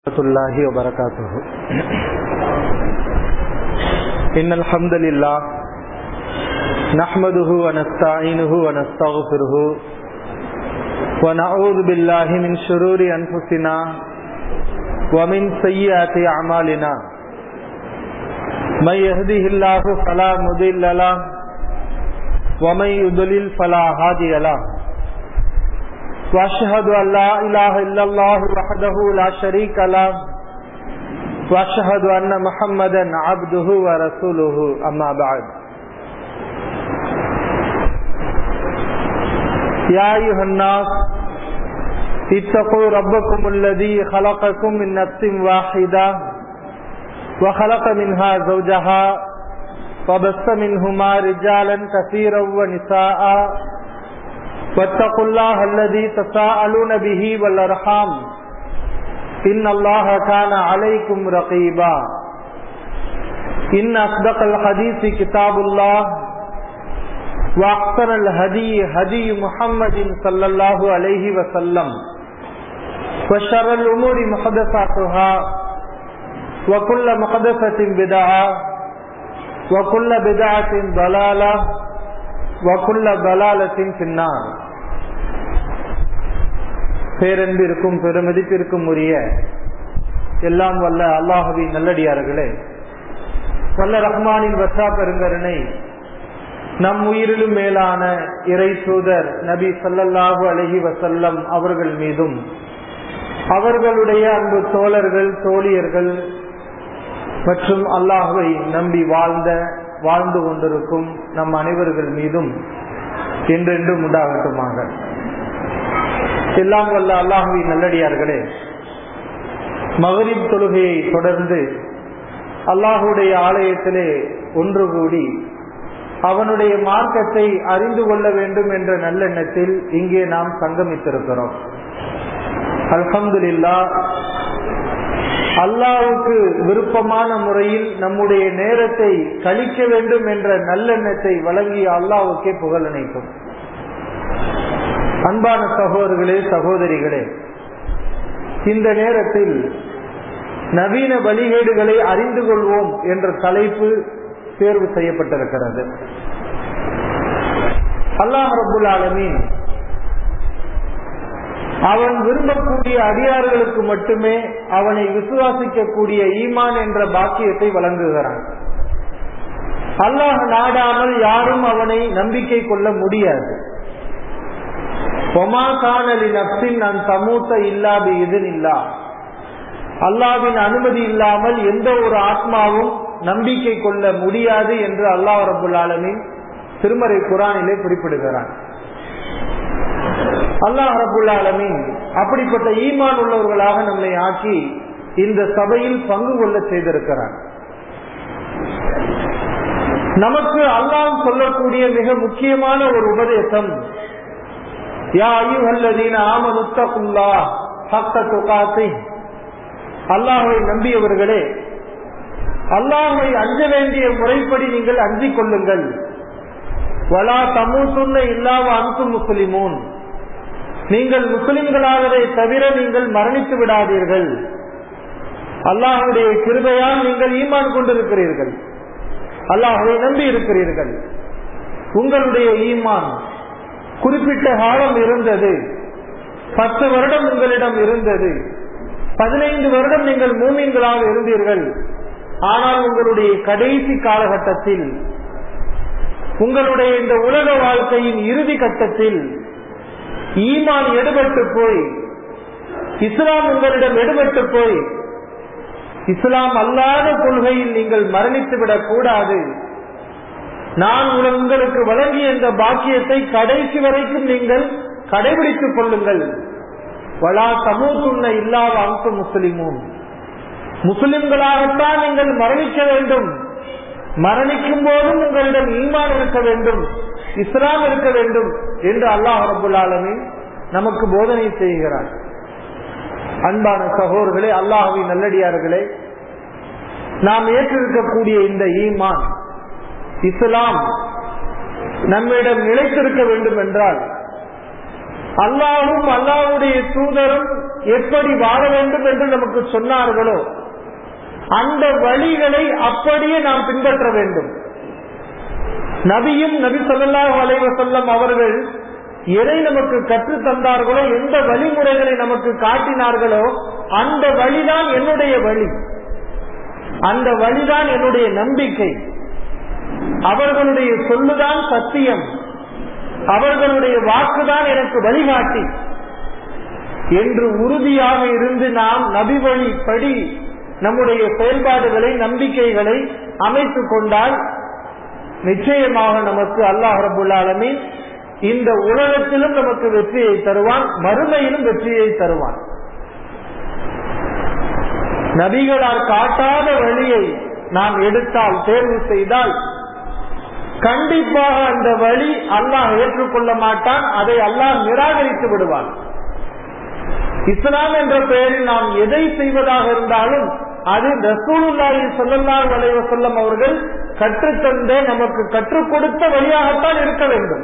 ورحمة الله وبركاته إن الحمد لله نحمده ونستعينه ونستغفره ونعوذ بالله من شرور أنفسنا ومن سيئات أعمالنا من يهده الله فلا مضل له ومن يضلل فلا هادي له واشهد ان لا اله الا الله وحده لا شريك له واشهد ان محمدا عبده ورسوله اما بعد يا ايها الناس اتقوا ربكم الذي خلقكم من نفس واحده وخلق منها زوجها وبث منهما رجالا كثيرا ونساء واتقوا الله الذي تساءلون به والارحام ان الله كان عليكم رقيبا ان اصدق الحديث كتاب الله واحسن الهدي هدي محمد صلى الله عليه وسلم وشر الامور محدثاتها وكل محدثه بدعه وكل بدعه ضلاله وكل ضلالة في النار பேரன்பிற்கும் பெருமதிப்பிற்கும் உரிய எல்லாம் வல்ல அல்லாஹுவின் நல்லடியார்களே வல்ல ரஹ்மானின் வசா பெருங்கருணை நம் உயிரிலும் மேலான இறை தூதர் நபி சல்லல்லாஹு அலஹி வசல்லம் அவர்கள் மீதும் அவர்களுடைய அன்பு தோழர்கள் தோழியர்கள் மற்றும் அல்லாஹுவை நம்பி வாழ்ந்த வாழ்ந்து கொண்டிருக்கும் நம் அனைவர்கள் மீதும் என்றென்றும் உண்டாகட்டுமாக எல்லாம் வல்ல அல்லாஹுவின் நல்லடியார்களே மகரிப் தொழுகையை தொடர்ந்து அல்லாஹுடைய ஆலயத்திலே ஒன்று கூடி அவனுடைய மார்க்கத்தை அறிந்து கொள்ள வேண்டும் என்ற நல்லெண்ணத்தில் இங்கே நாம் சங்கமித்திருக்கிறோம் அல்ஹம்துல்லா அல்லாவுக்கு விருப்பமான முறையில் நம்முடைய நேரத்தை கழிக்க வேண்டும் என்ற நல்லெண்ணத்தை வழங்கிய அல்லாவுக்கே புகழ் அணைக்கும் அன்பான சகோதரர்களே சகோதரிகளே இந்த நேரத்தில் நவீன வழிகேடுகளை அறிந்து கொள்வோம் என்ற தலைப்பு தேர்வு செய்யப்பட்டிருக்கிறது அல்லாஹ் ரபுல் ஆலமீன் அவன் விரும்பக்கூடிய அடியார்களுக்கு மட்டுமே அவனை விசுவாசிக்கக்கூடிய ஈமான் என்ற பாக்கியத்தை வழங்குகிறான் அல்லாஹ் நாடாமல் யாரும் அவனை நம்பிக்கை கொள்ள முடியாது ஒமா காணலி நப்சின் நான் சமூத்த இல்லாது இது இல்லா அல்லாவின் அனுமதி இல்லாமல் எந்த ஒரு ஆத்மாவும் நம்பிக்கை கொள்ள முடியாது என்று அல்லாஹ் ரபுல் ஆலமின் திருமறை குரானிலே குறிப்பிடுகிறான் அல்லாஹ் ரபுல் ஆலமின் அப்படிப்பட்ட ஈமான் உள்ளவர்களாக நம்மை ஆக்கி இந்த சபையில் பங்கு கொள்ள செய்திருக்கிறார் நமக்கு அல்லாஹ் சொல்லக்கூடிய மிக முக்கியமான ஒரு உபதேசம் யா ஐயுஹல்லதீன ஆமனுத்தகுல்லா ஹக்க துகாத்தி அல்லாஹை நம்பியவர்களே அல்லாஹை அஞ்ச வேண்டிய முறைப்படி நீங்கள் அஞ்சிக் கொள்ளுங்கள் வலா தமூசுன்ன இல்லாம அன்பு முஸ்லிமூன் நீங்கள் முஸ்லிம்களாகவே தவிர நீங்கள் மரணித்து விடாதீர்கள் அல்லாஹுடைய கிருபையால் நீங்கள் ஈமான் கொண்டிருக்கிறீர்கள் அல்லாஹுவை நம்பி இருக்கிறீர்கள் உங்களுடைய ஈமான் குறிப்பிட்ட காலம் இருந்தது பத்து வருடம் உங்களிடம் இருந்தது பதினைந்து வருடம் நீங்கள் மூமீன்களாக இருந்தீர்கள் ஆனால் உங்களுடைய கடைசி காலகட்டத்தில் உங்களுடைய இந்த உலக வாழ்க்கையின் இறுதி கட்டத்தில் ஈமான் எடுபட்டு போய் இஸ்லாம் உங்களிடம் எடுபட்டு போய் இஸ்லாம் அல்லாத கொள்கையில் நீங்கள் மரணித்து விடக் கூடாது நான் உங்களுக்கு வழங்கிய இந்த பாக்கியத்தை கடைசி வரைக்கும் நீங்கள் கடைபிடித்துக் கொள்ளுங்கள் வலா சமூத்துண்ண இல்லாத அம்சு முஸ்லிமும் முஸ்லிம்களாகத்தான் நீங்கள் மரணிக்க வேண்டும் மரணிக்கும் போதும் உங்களிடம் ஈமான் இருக்க வேண்டும் இஸ்லாம் இருக்க வேண்டும் என்று அல்லாஹ் ரபுல் ஆலமின் நமக்கு போதனை செய்கிறார் அன்பான சகோதரர்களே அல்லாஹுவின் நல்லடியார்களே நாம் ஏற்றிருக்கக்கூடிய இந்த ஈமான் இஸ்லாம் நம்மிடம் நிலைத்திருக்க வேண்டும் என்றால் அல்லாஹும் அல்லாஹுடைய தூதரும் எப்படி வாழ வேண்டும் என்று நமக்கு சொன்னார்களோ அந்த வழிகளை அப்படியே நாம் பின்பற்ற வேண்டும் நபியும் நபி சொல்லாஹ் அலைவசல்லம் அவர்கள் எதை நமக்கு கற்று தந்தார்களோ எந்த வழிமுறைகளை நமக்கு காட்டினார்களோ அந்த வழிதான் என்னுடைய வழி அந்த வழிதான் என்னுடைய நம்பிக்கை அவர்களுடைய சொல்லுதான் சத்தியம் அவர்களுடைய வாக்குதான் எனக்கு வழிகாட்டி என்று உறுதியாக இருந்து நாம் நபி வழிப்படி நம்முடைய செயல்பாடுகளை நம்பிக்கைகளை அமைத்துக் கொண்டால் நிச்சயமாக நமக்கு அல்லாஹ் ரபுல்லாலமி இந்த உலகத்திலும் நமக்கு வெற்றியை தருவான் மறுமையிலும் வெற்றியை தருவான் நபிகளால் காட்டாத வழியை நாம் எடுத்தால் தேர்வு செய்தால் கண்டிப்பாக அந்த வழி அல்லாஹ் ஏற்றுக்கொள்ள மாட்டான் அதை அல்லாஹ் நிராகரித்து விடுவான் இஸ்லாம் என்ற பெயரில் நாம் எதை செய்வதாக இருந்தாலும் அது ரசூலுல்லாஹி ஸல்லல்லாஹு அலைஹி வஸல்லம் அவர்கள் கற்றுத்தந்த நமக்கு கற்றுக் கொடுத்த வழியாகத்தான் இருக்க வேண்டும்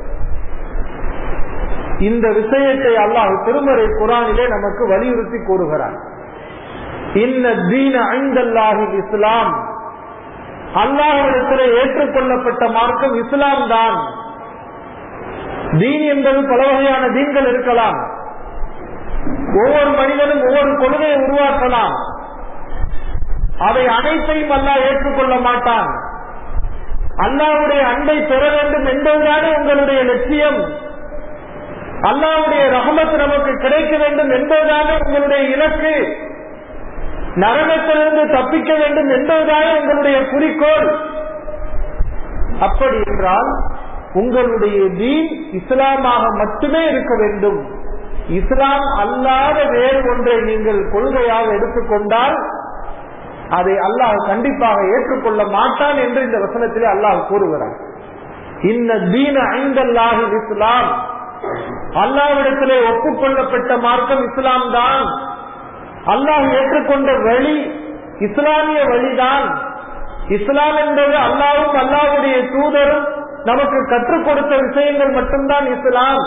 இந்த விஷயத்தை அல்லாஹ் திருமறை குரானிலே நமக்கு வலியுறுத்தி கூறுகிறார் இன்ன தீன ஐந்தல்லாஹி இஸ்லாம் அல்லாஹிடத்தில் ஏற்றுக்கொள்ளப்பட்ட மார்க்கம் இஸ்லாம் தான் தீன் என்பது பல வகையான தீன்கள் இருக்கலாம் ஒவ்வொரு மனிதனும் ஒவ்வொரு கொள்கையை உருவாக்கலாம் அவை அனைத்தையும் அல்லாஹ் ஏற்றுக்கொள்ள மாட்டான் அல்லாவுடைய அன்பை பெற வேண்டும் என்பதுதானே உங்களுடைய லட்சியம் அல்லாவுடைய ரகமத்து நமக்கு கிடைக்க வேண்டும் என்பதுதானே உங்களுடைய இலக்கு நரகத்திலிருந்து தப்பிக்க வேண்டும் என்பதுதானே உங்களுடைய குறிக்கோள் அப்படி என்றால் உங்களுடைய தீன் இஸ்லாமாக மட்டுமே இருக்க வேண்டும் இஸ்லாம் அல்லாத வேறு ஒன்றை நீங்கள் கொள்கையாக எடுத்துக்கொண்டால் அதை அல்லாஹ் கண்டிப்பாக ஏற்றுக்கொள்ள மாட்டான் என்று இந்த வசனத்திலே அல்லாஹ் கூறுகிறார் இந்த தீன ஐந்தல்லாஹி இஸ்லாம் அல்லாவிடத்திலே ஒப்புக்கொள்ளப்பட்ட மார்க்கம் இஸ்லாம் தான் அல்லாஹ் ஏற்றுக்கொண்ட வழி இஸ்லாமிய வழிதான் இஸ்லாம் என்பது அல்லாவும் அல்லாவுடைய தூதரும் நமக்கு கற்றுக் கொடுத்த விஷயங்கள் மட்டும்தான் இஸ்லாம்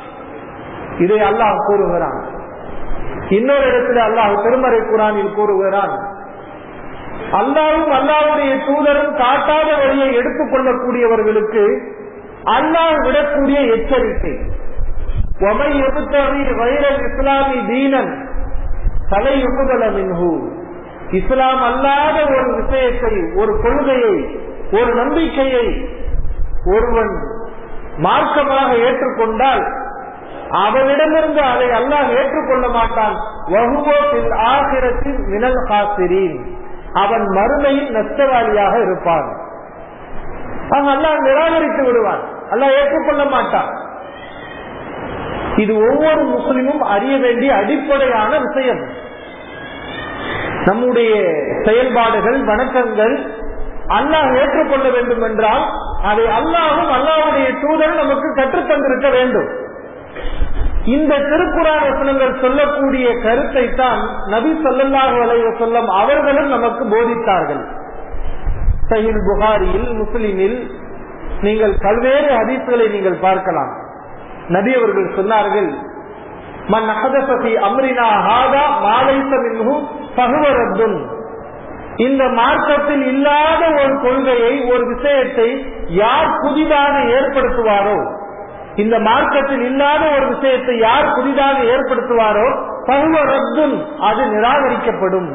இதை அல்லாஹ் கூறுகிறான் இன்னொரு இடத்துல அல்லாஹ் திருமறை குரானில் கூறுகிறான் அல்லாவும் அல்லாவுடைய தூதரும் காட்டாத வழியை எடுத்துக் கொள்ளக்கூடியவர்களுக்கு அல்லாஹ் விடக்கூடிய எச்சரிக்கை ஒமை எபுத்தவி வைரல் இஸ்லாமி தீனன் தலை யுகுதல மின்ஹூ இஸ்லாம் அல்லாத ஒரு விஷயத்தை ஒரு கொள்கையை ஒரு நம்பிக்கையை ஒருவன் மார்க்கமாக ஏற்றுக்கொண்டால் அவனிடமிருந்து அதை அல்லாஹ் ஏற்றுக்கொள்ள மாட்டான் வகுவோத்தில் ஆகிரத்தில் மினல் காசிரீன் அவன் மறுமையில் நஷ்டவாளியாக இருப்பான் அல்லாஹ் நிராகரித்து விடுவான் அல்லாஹ் ஏற்றுக்கொள்ள மாட்டான் இது ஒவ்வொரு முஸ்லிமும் அறிய வேண்டிய அடிப்படையான விஷயம் நம்முடைய செயல்பாடுகள் வணக்கங்கள் அல்லாஹ் ஏற்றுக்கொள்ள வேண்டும் என்றால் அதை அல்லாஹும் அல்லாவுடைய தூதர் நமக்கு கற்றுத்தந்திருக்க வேண்டும் இந்த திருக்குறான் வசனங்கள் சொல்லக்கூடிய கருத்தை தான் நபி சொல்லல்லாஹு அலைவ சொல்லம் அவர்களும் நமக்கு போதித்தார்கள் சஹில் புகாரியில் முஸ்லிமில் நீங்கள் பல்வேறு ஹதீஸ்களை நீங்கள் பார்க்கலாம் நபி அவர்கள் சொன்னார்கள் மன் அகதபி அம்ரினா ஹாதா மாலைச மின்ஹு பகுவரத்துன் இந்த மார்க்கத்தில் இல்லாத ஒரு கொள்கையை ஒரு விஷயத்தை யார் புதிதாக ஏற்படுத்துவாரோ இந்த மார்க்கத்தில் இல்லாத ஒரு விஷயத்தை யார் புதிதாக ஏற்படுத்துவாரோ பகுவ ரத்துன் அது நிராகரிக்கப்படும்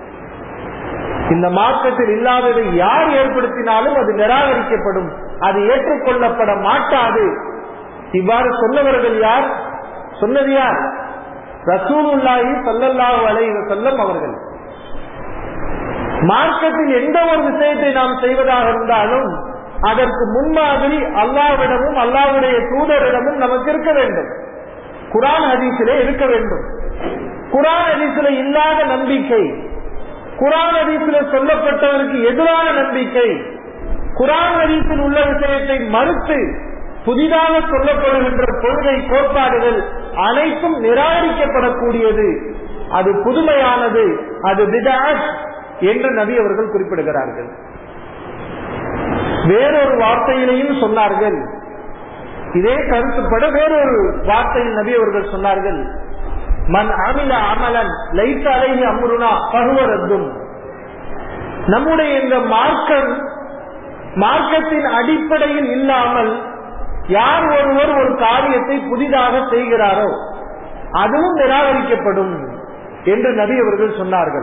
இந்த மார்க்கத்தில் இல்லாததை யார் ஏற்படுத்தினாலும் அது நிராகரிக்கப்படும் அது ஏற்றுக்கொள்ளப்பட மாட்டாது இவ்வாறு சொன்னவர்கள் யார் சொன்னது யார் ரசூலுல்லாஹி சல்லல்லாஹு அலைஹி வஸல்லம் அவர்கள் மார்க்கத்தில் எந்த ஒரு விஷயத்தை நாம் செய்வதாக இருந்தாலும் அதற்கு முன்மாதிரி அல்லாவிடமும் அல்லாவுடைய தூதரிடமும் நமக்கு இருக்க வேண்டும் குரான் ஹதீஸிலே இருக்க வேண்டும் குரான் ஹதீஸில் இல்லாத நம்பிக்கை குரான் ஹதீஸில் சொல்லப்பட்டவருக்கு எதிரான நம்பிக்கை குரான் ஹதீஸில் உள்ள விஷயத்தை மறுத்து புதிதாக சொல்லப்படுகின்ற கொள்கை கோட்பாடுகள் அனைத்தும் நிராகரிக்கப்படக்கூடியது அது புதுமையானது அது பிதாட் என்று நபி அவர்கள் குறிப்பிடுகிறார்கள் வேறொரு வார்த்தையிலையும் சொன்னார்கள் இதே கருத்துப்பட வேறொரு வார்த்தையில் நபி அவர்கள் சொன்னார்கள் மன் அமில அமலன் லைத்த அலைஹி அம்ருனா பகுவரத்தும் நம்முடைய இந்த மார்க்கம் மார்க்கத்தின் அடிப்படையில் இல்லாமல் யார் ஒருவர் ஒரு காரியத்தை புதிதாக செய்கிறாரோ அதுவும் நிராகரிக்கப்படும் என்று நபி அவர்கள் சொன்னார்கள்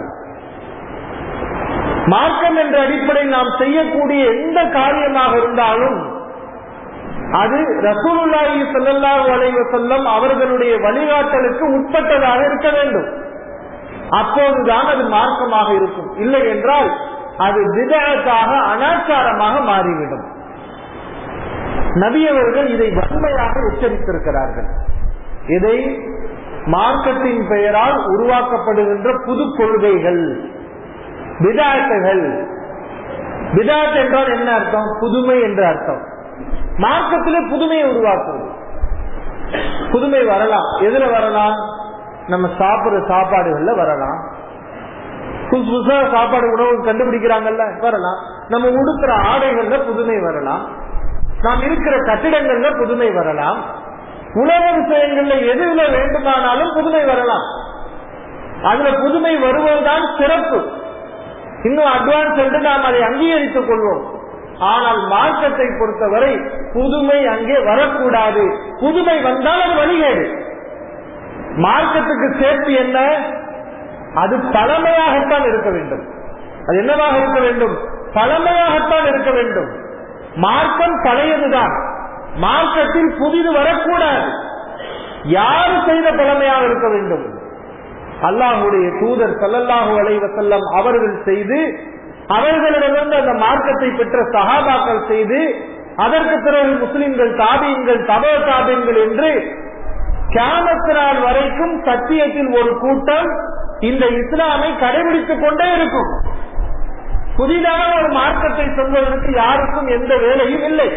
மார்க்கம் என்ற அடிப்படையில் நாம் செய்யக்கூடிய எந்த காரியமாக இருந்தாலும் அது ரசூலுல்லாஹி ஸல்லல்லாஹு அலைஹி வஸல்லம் அவர்களுடைய வழிகாட்டலுக்கு உட்பட்டதாக இருக்க வேண்டும் அப்போதுதான் அது மார்க்கமாக இருக்கும் இல்லை என்றால் அது விதத்தாக அனாச்சாரமாக மாறிவிடும் நபி அவர்கள் இதை வன்மையாக எச்சரித்திருக்கிறார்கள் இதை மார்க்கத்தின் பெயரால் உருவாக்கப்படுகின்ற புது கொள்கைகள் விதாட்டுகள் விதாட் என்றால் என்ன அர்த்தம் புதுமை என்ற அர்த்தம் மார்க்கத்திலே புதுமையை உருவாக்குவது புதுமை வரலாம் எதுல வரலாம் நம்ம சாப்பிடுற சாப்பாடுகள்ல வரலாம் புதுசு புதுசா சாப்பாடு உணவு கண்டுபிடிக்கிறாங்கல்ல வரலாம் நம்ம உடுக்கிற ஆடைகள்ல புதுமை வரலாம் நாம் இருக்கிற கட்டிடங்கள்ல புதுமை வரலாம் உலக விஷயங்கள்ல எதுல வேண்டுமானாலும் புதுமை வரலாம் அதுல புதுமை வருவதுதான் சிறப்பு இன்னும் அட்வான்ஸ் என்று நாம் அதை அங்கீகரித்துக் கொள்வோம் ஆனால் மார்க்கத்தை பொறுத்தவரை புதுமை அங்கே வரக்கூடாது புதுமை வந்தால் அது வழிகேடு மார்க்கத்துக்கு சேர்த்து என்ன அது பழமையாகத்தான் இருக்க வேண்டும் அது என்னவாக இருக்க வேண்டும் பழமையாகத்தான் இருக்க வேண்டும் மார்க்கம் பழையதுதான் மார்க்கத்தில் புதிது வரக்கூடாது யார் செய்த பழமையாக இருக்க வேண்டும் அல்லாஹுடைய தூதர் சல்லல்லாஹு அலைவசல்லம் அவர்கள் செய்து அவர்களிடமிருந்து அந்த மார்க்கத்தை பெற்ற சகாபாக்கள் செய்து அதற்கு பிறகு முஸ்லிம்கள் தாபியங்கள் தபோ தாபியங்கள் என்று கியாமத்து நாள் வரைக்கும் சத்தியத்தில் ஒரு கூட்டம் இந்த இஸ்லாமை கடைபிடித்துக் கொண்டே இருக்கும் புதிதாக ஒரு மார்க்கத்தை சொல்வதற்கு யாருக்கும் எந்த வேலையும் இல்லை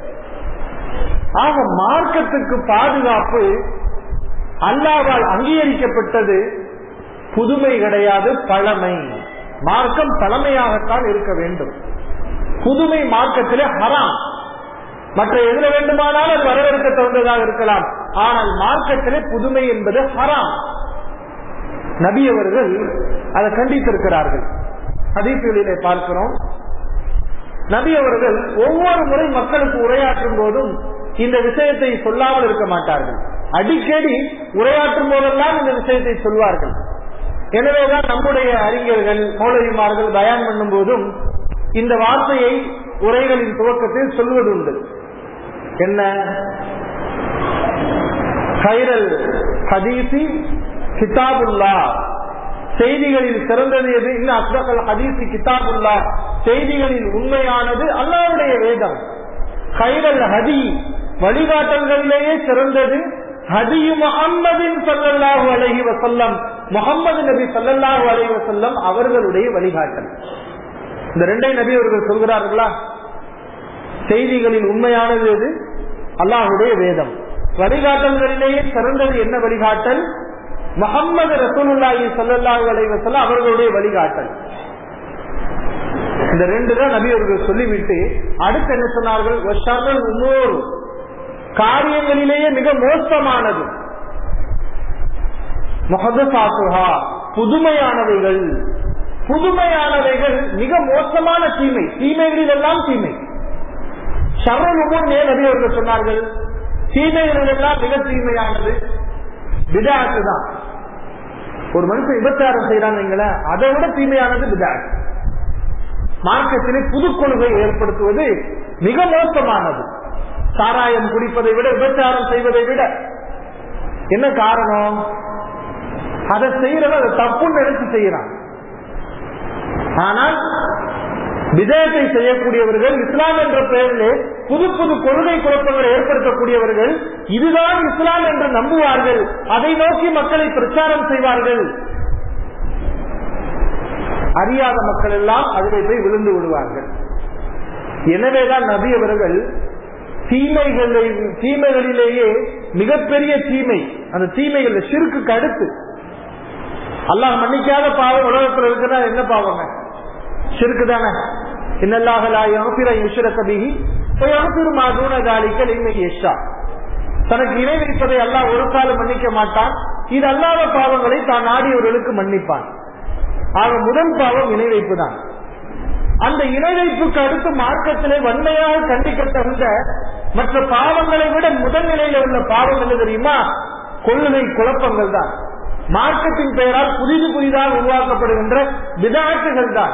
ஆக மார்க்கத்துக்கு பாதுகாப்பு அல்லாவால் அங்கீகரிக்கப்பட்டது புதுமை கிடையாது பழமை மார்க்கம் பழமையாகத்தான் இருக்க வேண்டும் புதுமை மார்க்கத்திலே ஹராம் மற்ற எதுல வேண்டுமானாலும் அது வரவேற்க தகுந்ததாக இருக்கலாம் ஆனால் மார்க்கத்திலே புதுமை என்பது ஹராம் நபி அவர்கள் அதை கண்டித்திருக்கிறார்கள் ஹதீசுகளிலே பார்க்கிறோம் நபி அவர்கள் ஒவ்வொரு முறை மக்களுக்கு உரையாற்றும் போதும் இந்த விஷயத்தை சொல்லாமல் இருக்க மாட்டார்கள் அடிக்கடி உரையாற்றும் போதெல்லாம் இந்த விஷயத்தை சொல்வார்கள் எனவேதான் நம்முடைய அறிஞர்கள் மௌலவிமார்கள் பயான் பண்ணும் போதும் இந்த வார்த்தையை உரைகளின் துவக்கத்தில் சொல்வது உண்டு என்ன கைரல் ஹதீசி கிதாபுல்லா செய்திகளில் சிறந்தது எது இன்னும் அஸ்ரகல் ஹதீசி கிதாபுல்லா செய்திகளில் உண்மையானது அல்லாவுடைய வேதம் கைரல் ஹதி வழிகாட்டல்களிலேயே சிறந்தது ஹதியு முகம்மதின் சல்லல்லாஹு அலஹி வசல்லம் முகமது நபி சல்லல்லாஹு அலஹி வசல்லம் அவர்களுடைய வழிகாட்டல் இந்த ரெண்டை நபி அவர்கள் சொல்கிறார்களா செய்திகளில் உண்மையானது எது அல்லாஹுடைய வேதம் வழிகாட்டல்களிலேயே சிறந்தது என்ன வழிகாட்டல் முகம்மது ரசூலுல்லாஹி சல்லல்லாஹு அலைஹி வஸல்லம் அவர்களுடைய வழிகாட்டல் இந்த ரெண்டு தான் நபி அவர்கள் சொல்லிவிட்டு அடுத்து என்ன சொன்னார்கள் வஷர்ரல் உமூர் காரியங்களிலேயே மிக மோசமானது முகதசாசுஹா புதுமையானவைகள் புதுமையானவைகள் மிக மோசமான தீமை தீமைகளில் எல்லாம் தீமை ஷர்ரல் உமூர் நே நபி அவர்கள் சொன்னார்கள் தீமைகளில் எல்லாம் மிக தீமையானது விதாத்து தான் ஒரு மனுஷன் விபச்சாரம் செய்யறாங்க அதை விட தீமையானது விதாத் மார்க்கத்திலே புது கொள்கை ஏற்படுத்துவது மிக மோசமானது சாராயம் குடிப்பதை விட விபச்சாரம் செய்வதை விட என்ன காரணம் அதை செய்யறவன் அதை தப்புன்னு நினைச்சு செய்யறான் ஆனால் விஜயத்தை செய்யக்கூடியவர்கள் இஸ்லாம் என்ற பெயரிலே புது புது கொள்கை குழப்பங்களை ஏற்படுத்தக்கூடியவர்கள் இதுதான் இஸ்லாம் என்று நம்புவார்கள் அதை நோக்கி மக்களை பிரச்சாரம் செய்வார்கள் அறியாத மக்கள் எல்லாம் அதிலே போய் விழுந்து விடுவார்கள் எனவேதான் நபி அவர்கள் தீமைகளை தீமைகளிலேயே மிகப்பெரிய தீமை அந்த தீமைகள் சிறுக்கு அடுத்து அல்லாஹ் மன்னிக்காத பாவம் உலகத்தில் இருக்கிறா என்ன பாவங்க சிறுக்கு தானே தனக்கு இணை வைப்பதை எல்லாம் ஒரு காலம் மன்னிக்க மாட்டான் இது அல்லாத பாவங்களை தான் நாடியவர்களுக்கு மன்னிப்பான் ஆக முதல் பாவம் இணை வைப்பு தான் அந்த இணை வைப்புக்கு அடுத்து மார்க்கத்திலே வன்மையாக கண்டிக்க தகுந்த மற்ற பாவங்களை விட முதல் நிலையில உள்ள பாவம் என்ன தெரியுமா கொள்கை குழப்பங்கள் தான் மார்க்கத்தின் பெயரால் புதிது புதிதாக உருவாக்கப்படுகின்ற விதாட்டுகள் தான்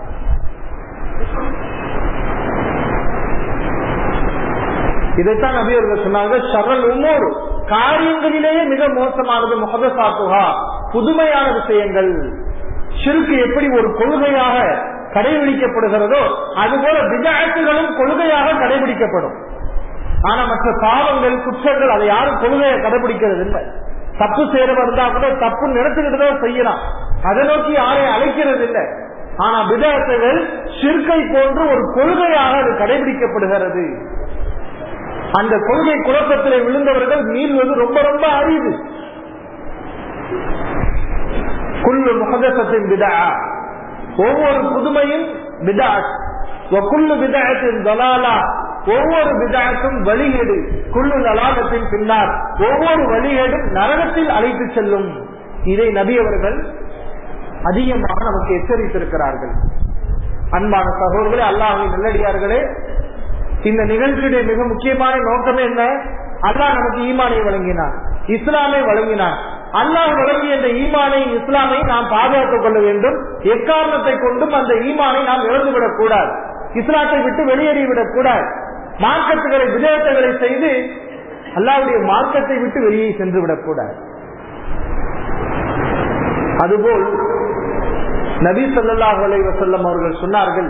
இதைத்தான் நபி அவர்கள் சொன்னாங்க ஷரல் உமோர் காரியங்களிலேயே மிக மோசமானது முகதசாத்துகா புதுமையான விஷயங்கள் ஷிருக்கு எப்படி ஒரு கொள்கையாக கடைபிடிக்கப்படுகிறதோ அதுபோல விஜாத்துகளும் கொள்கையாக கடைபிடிக்கப்படும் ஆனா மற்ற பாவங்கள் குற்றங்கள் அதை யாரும் கொள்கையை கடைபிடிக்கிறது இல்லை தப்பு செய்யறவா இருந்தா கூட தப்பு நினைச்சுக்கிட்டு தான் செய்யலாம் அதை நோக்கி யாரையும் அழைக்கிறது இல்லை ஆனா விதத்துகள் சிற்கை போன்று ஒரு கொள்கையாக அது கடைபிடிக்கப்படுகிறது அந்த கொள்கை குழப்பத்திலே விழுந்தவர்கள் மீள்வது ரொம்ப ரொம்ப அரிது குள்ளு முகதசத்தின் விதா ஒவ்வொரு புதுமையும் விதாட் குள்ளு விதாயத்தின் தலாலா ஒவ்வொரு விதாயத்தும் வழிகேடு குள்ளு நலாகத்தின் பின்னால் ஒவ்வொரு வழிகேடும் நரகத்தில் அழைத்து செல்லும் இதை நபி அவர்கள் அதிகமாக நமக்கு எச்சரித்திருக்கிறார்கள் அன்பான சகோதரர்களே அல்லாஹின் நல்லடியார்களே இந்த நிகழ்ச்சியுடைய மிக முக்கியமான நோக்கமே என்ன அல்லாஹ் நமக்கு ஈமானை வழங்கினார் இஸ்லாமை வழங்கினார் அல்லாஹ் வழங்கிய இந்த ஈமானை இஸ்லாமை நாம் பாதுகாத்துக் கொள்ள வேண்டும் எக்காரணத்தை கொண்டும் அந்த ஈமானை நாம் இழந்துவிடக் கூடாது இஸ்லாத்தை விட்டு வெளியேறிவிடக் கூடாது மார்க்கத்துகளை விதேயத்தைகளை செய்து அல்லாவுடைய மார்க்கத்தை விட்டு வெளியே சென்று விடக்கூடாது அதுபோல் நபி சொல்லாஹ் வசல்லம் அவர்கள் சொன்னார்கள்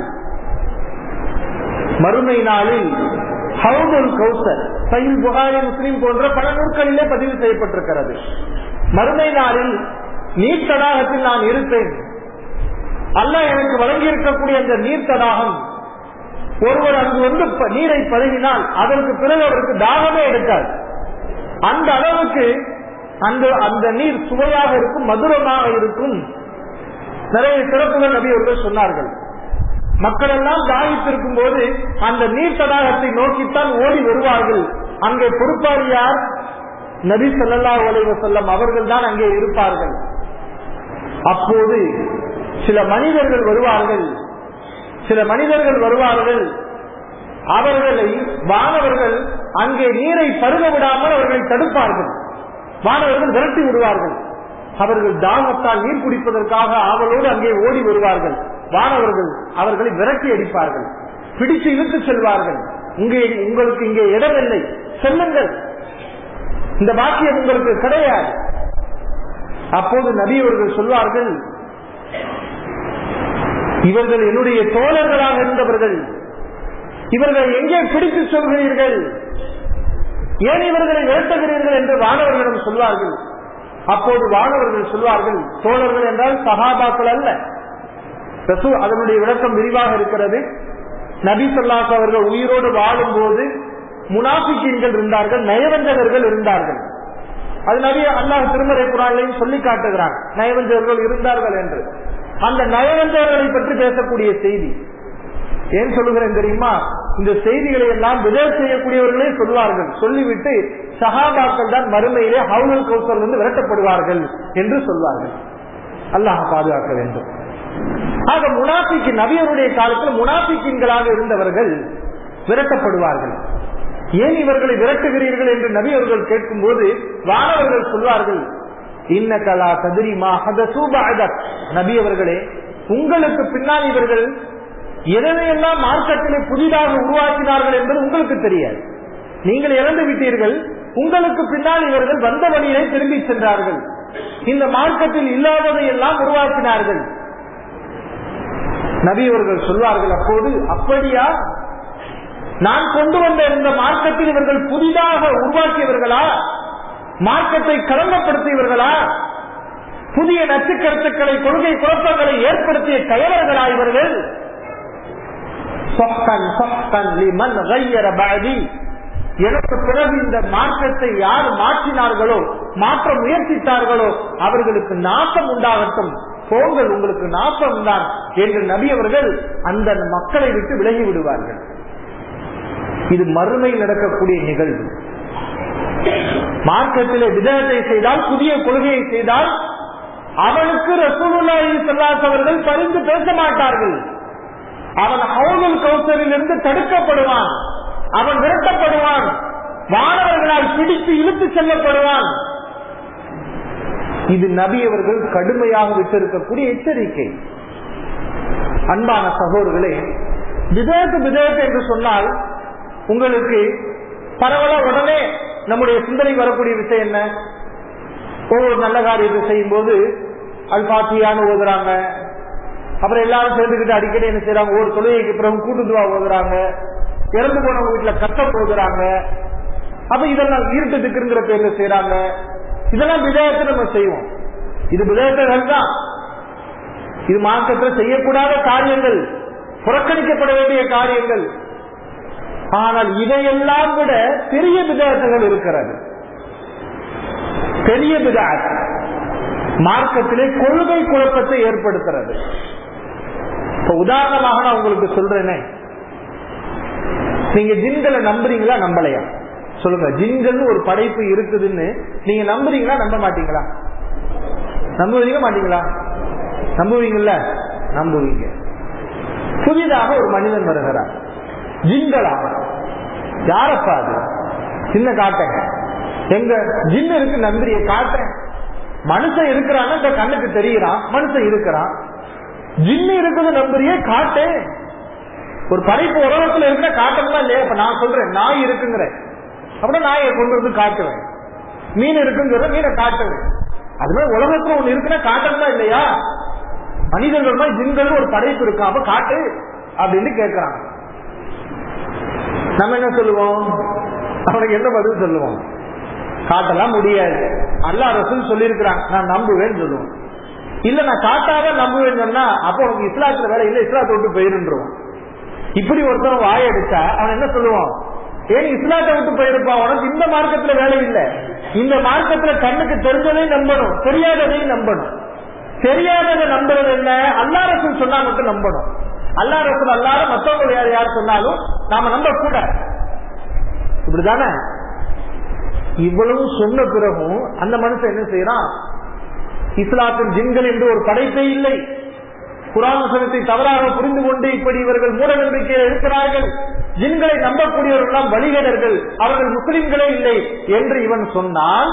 மறுமை நாளில் ஹவுதுல் கௌசர் சயில் புகாரி முஸ்லீம் போன்ற பல நூற்களிலே பதிவு செய்யப்பட்டிருக்கிறது மறுமை நாளில் நீர் தடாகத்தில் நான் இருப்பேன் அல்ல எனக்கு வழங்கி இருக்கக்கூடிய அந்த நீர் தடாகம் ஒருவர் அங்கு வந்து நீரை பழகினால் அதற்கு பிறகு அவருக்கு தாகமே எடுக்காது அந்த அளவுக்கு அந்த அந்த நீர் சுவையாக இருக்கும் மதுரமாக இருக்கும் நிறைய சிறப்புகள் நபி அவர்கள் சொன்னார்கள் மக்கள் எல்லாம் தாகித்திருக்கும் போது அந்த நீர் தடாகத்தை நோக்கித்தான் ஓடி வருவார்கள் அங்கே பொறுப்பாளி யார் நபி சொல்லல்லா உலக செல்லம் அவர்கள் தான் அங்கே இருப்பார்கள் அப்போது சில மனிதர்கள் வருவார்கள் சில மனிதர்கள் வருவார்கள் அவர்களை வானவர்கள் அங்கே நீரை பருக விடாமல் அவர்களை தடுப்பார்கள் வானவர்கள் விரட்டி விடுவார்கள் அவர்கள் தாகத்தால் நீர் குடிப்பதற்காக ஆவலோடு அங்கே ஓடி வருவார்கள் வானவர்கள் அவர்களை விரட்டி அடிப்பார்கள் பிடித்து இழுத்து செல்வார்கள் இங்கே உங்களுக்கு இங்கே இடமில்லை செல்லுங்கள் இந்த பாக்கியம் உங்களுக்கு கிடையாது அப்போது நபி அவர்கள் சொல்வார்கள் இவர்கள் என்னுடைய தோழர்களாக இருந்தவர்கள் இவர்கள் எங்கே பிடித்து சொல்கிறீர்கள் ஏன் இவர்களை விரட்டுகிறீர்கள் என்று வானவர்களிடம் சொல்வார்கள் அப்போது வானவர்கள் சொல்வார்கள் தோழர்கள் என்றால் சகாபாக்கள் அல்ல ரசூ அதனுடைய விளக்கம் விரிவாக இருக்கிறது நபி சொல்லாஸ் அவர்கள் உயிரோடு வாழும் போது முனாபிக்கீன்கள் இருந்தார்கள் நயவஞ்சகர்கள் இருந்தார்கள் அது நபிய அல்லாஹ் திருமறை குரானையும் சொல்லி காட்டுகிறான் நயவஞ்சகர்கள் இருந்தார்கள் என்று அந்த நயவஞ்சகர்களை பற்றி பேசக்கூடிய செய்தி ஏன் சொல்லுகிறேன் தெரியுமா இந்த செய்திகளை எல்லாம் விதே செய்யக்கூடியவர்களே சொல்வார்கள் சொல்லிவிட்டு சகாபாக்கள் தான் மறுமையிலே ஹவுனல் கௌசல் இருந்து விரட்டப்படுவார்கள் என்று சொல்வார்கள் அல்லாஹ் பாதுகாக்க வேண்டும் ஆக முனாபிக்கு நபியருடைய காலத்தில் முனாபிக்கின்களாக இருந்தவர்கள் விரட்டப்படுவார்கள் ஏன் இவர்களை விரட்டுகிறீர்கள் என்று நபி அவர்கள் கேட்கும் போது வானவர்கள் சொல்வார்கள் இன்னகலா கதிரிமா நபி அவர்களே உங்களுக்கு பின்னால் இவர்கள் எதனையெல்லாம் மார்க்கத்திலே புதிதாக உருவாக்கினார்கள் என்பது உங்களுக்கு தெரியாது நீங்கள் இறந்து விட்டீர்கள் உங்களுக்கு பின்னால் இவர்கள் வந்த வழியிலே திரும்பி சென்றார்கள் இந்த மார்க்கத்தில் இல்லாததை எல்லாம் உருவாக்கினார்கள் நபி அவர்கள் சொல்வார்கள் அப்போது அப்படியா நான் கொண்டு வந்த இந்த மார்க்கத்தில் இவர்கள் புதிதாக உருவாக்கியவர்களா மார்க்கத்தை கடமைப்படுத்தியவர்களா புதிய நச்சு கருத்துக்களை கொள்கை குழப்பங்களை ஏற்படுத்திய கயவர்களா இவர்கள் எனக்கு பிறகு இந்த மாற்றத்தை யார் மாற்றினார்களோ மாற்ற முயற்சித்தார்களோ அவர்களுக்கு நாசம் உண்டாகட்டும் போங்கள் உங்களுக்கு நாசம் தான் என்று நபி அவர்கள் அந்த மக்களை விட்டு விலகி விடுவார்கள் இது மறுமை நடக்கக்கூடிய நிகழ்வு மார்க்கத்திலே விதத்தை செய்தால் புதிய கொள்கையை செய்தால் அவனுக்கு ரசூலுல்லாஹி ஸல்லல்லாஹு அவர்கள் பரிந்து பேச மாட்டார்கள் அவன் ஹவுதுல் கௌசரில் இருந்து தடுக்கப்படுவான் அவன் விரட்டப்படுவான் மாணவர்களால் பிடித்து இழுத்து செல்லப்படுவான் இது நபி அவர்கள் கடுமையாக விட்டிருக்கக்கூடிய எச்சரிக்கை அன்பான சகோதரர்களே விதேத்து விதேத்து என்று சொன்னால் உங்களுக்கு பரவலா உடனே நம்முடைய சிந்தனை வரக்கூடிய விஷயம் என்ன ஒவ்வொரு நல்ல காரியத்தை செய்யும் போது அது பாத்தியான்னு ஓதுறாங்க அப்புறம் எல்லாரும் சேர்ந்துக்கிட்டு அடிக்கடி என்ன செய்யறாங்க ஒரு தொழுகைக்கு பிறகு கூட்டுதுவா ஓதுறாங்க இறந்து போனவங்க வீட்டுல கஷ்டம் ஓதுறாங்க அப்ப இதெல்லாம் ஈர்ட்டு திக்குங்கிற பேர்ல செய்யறாங்க இதெல்லாம் விதயத்தை நம்ம செய்வோம் இது விதயத்தர்கள் தான் இது மார்க்கத்தில் செய்யக்கூடாத காரியங்கள் புறக்கணிக்கப்பட வேண்டிய காரியங்கள் ஆனால் இதையெல்லாம் விட பெரிய விதயத்துகள் இருக்கிறது பெரிய விதாத் மார்க்கத்திலே கொள்கை குழப்பத்தை ஏற்படுத்துறது இப்ப உதாரணமாக நான் உங்களுக்கு சொல்றேனே நீங்க ஜின்களை நம்புறீங்களா நம்பலையா சொல்லுங்க ஜின்கள் ஒரு படைப்பு இருக்குதுன்னு நீங்க நம்புறீங்களா நம்ப மாட்டீங்களா நம்புவீங்க மாட்டீங்களா நம்புவீங்கல்ல நம்புவீங்க புதிதாக ஒரு மனிதன் வருகிறார் ஜின்களா யாரப்பா அது சின்ன காட்டுங்க எங்க ஜின் இருக்கு நம்பிரிய காட்டுறேன் மனுஷன் இருக்கிறான்னு இந்த கண்ணுக்கு தெரியறான் மனுஷன் இருக்கிறான் ஜின்னு இருக்குது நம்புறியே காட்டு ஒரு படைப்பு உலகத்துல இருக்கிற காட்டணுமா இல்லையா இப்ப நான் சொல்றேன் நாய் இருக்குங்கிறேன் அப்படின்னா நாயை கொண்டு வந்து காட்டுவேன் மீன் இருக்குங்கிற மீனை காட்டுவேன் அதுவே உலகத்துல ஒண்ணு இருக்குன்னா காட்டணுமா இல்லையா மனிதர்கள் மாதிரி ஜின்கள் ஒரு படைப்பு இருக்கா அப்ப காட்டு அப்படின்னு கேட்கிறாங்க நம்ம என்ன சொல்லுவோம் அவனுக்கு என்ன பதில் சொல்லுவோம் காட்டலாம் முடியாது அல்லா ரசூல் சொல்லியிருக்கிறாங்க நான் நம்புவேன்னு சொல்லுவோம் இல்ல நான் காட்டாத நம்புவேன்னு சொன்னா அப்போ உனக்கு இஸ்லாத்துல வேலை இல்ல இஸ்லாத்தை விட்டு போயிருன்றோம் இப்படி ஒருத்தன் வாய அடிச்சா அவன் என்ன சொல்லுவான் ஏன் இஸ்லாத்தை விட்டு போயிருப்பான் உனக்கு இந்த மார்க்கத்துல வேலை இல்ல இந்த மார்க்கத்துல கண்ணுக்கு தெரிஞ்சதை நம்பணும் தெரியாததையும் நம்பணும் தெரியாததை நம்புறது என்ன அல்லா ரசூல் சொன்னா மட்டும் நம்பணும் அல்லா ரசூல் அல்லாத மத்தவங்க யார் யார் சொன்னாலும் நாம நம்ப கூட இப்படிதானே இவ்வளவு சொன்ன பிறகும் அந்த மனுஷன் என்ன செய்யறான் இஸ்லாத்தின் ஜின்கள் என்று ஒரு படைப்பே இல்லை குரான் வசனத்தை தவறாக புரிந்து கொண்டு இப்படி இவர்கள் மூட நம்பிக்கையில் இருக்கிறார்கள் ஜின்களை நம்பக்கூடியவர்கள் வழிகேடர்கள் அவர்கள் முஸ்லிம்களே இல்லை என்று இவன் சொன்னால்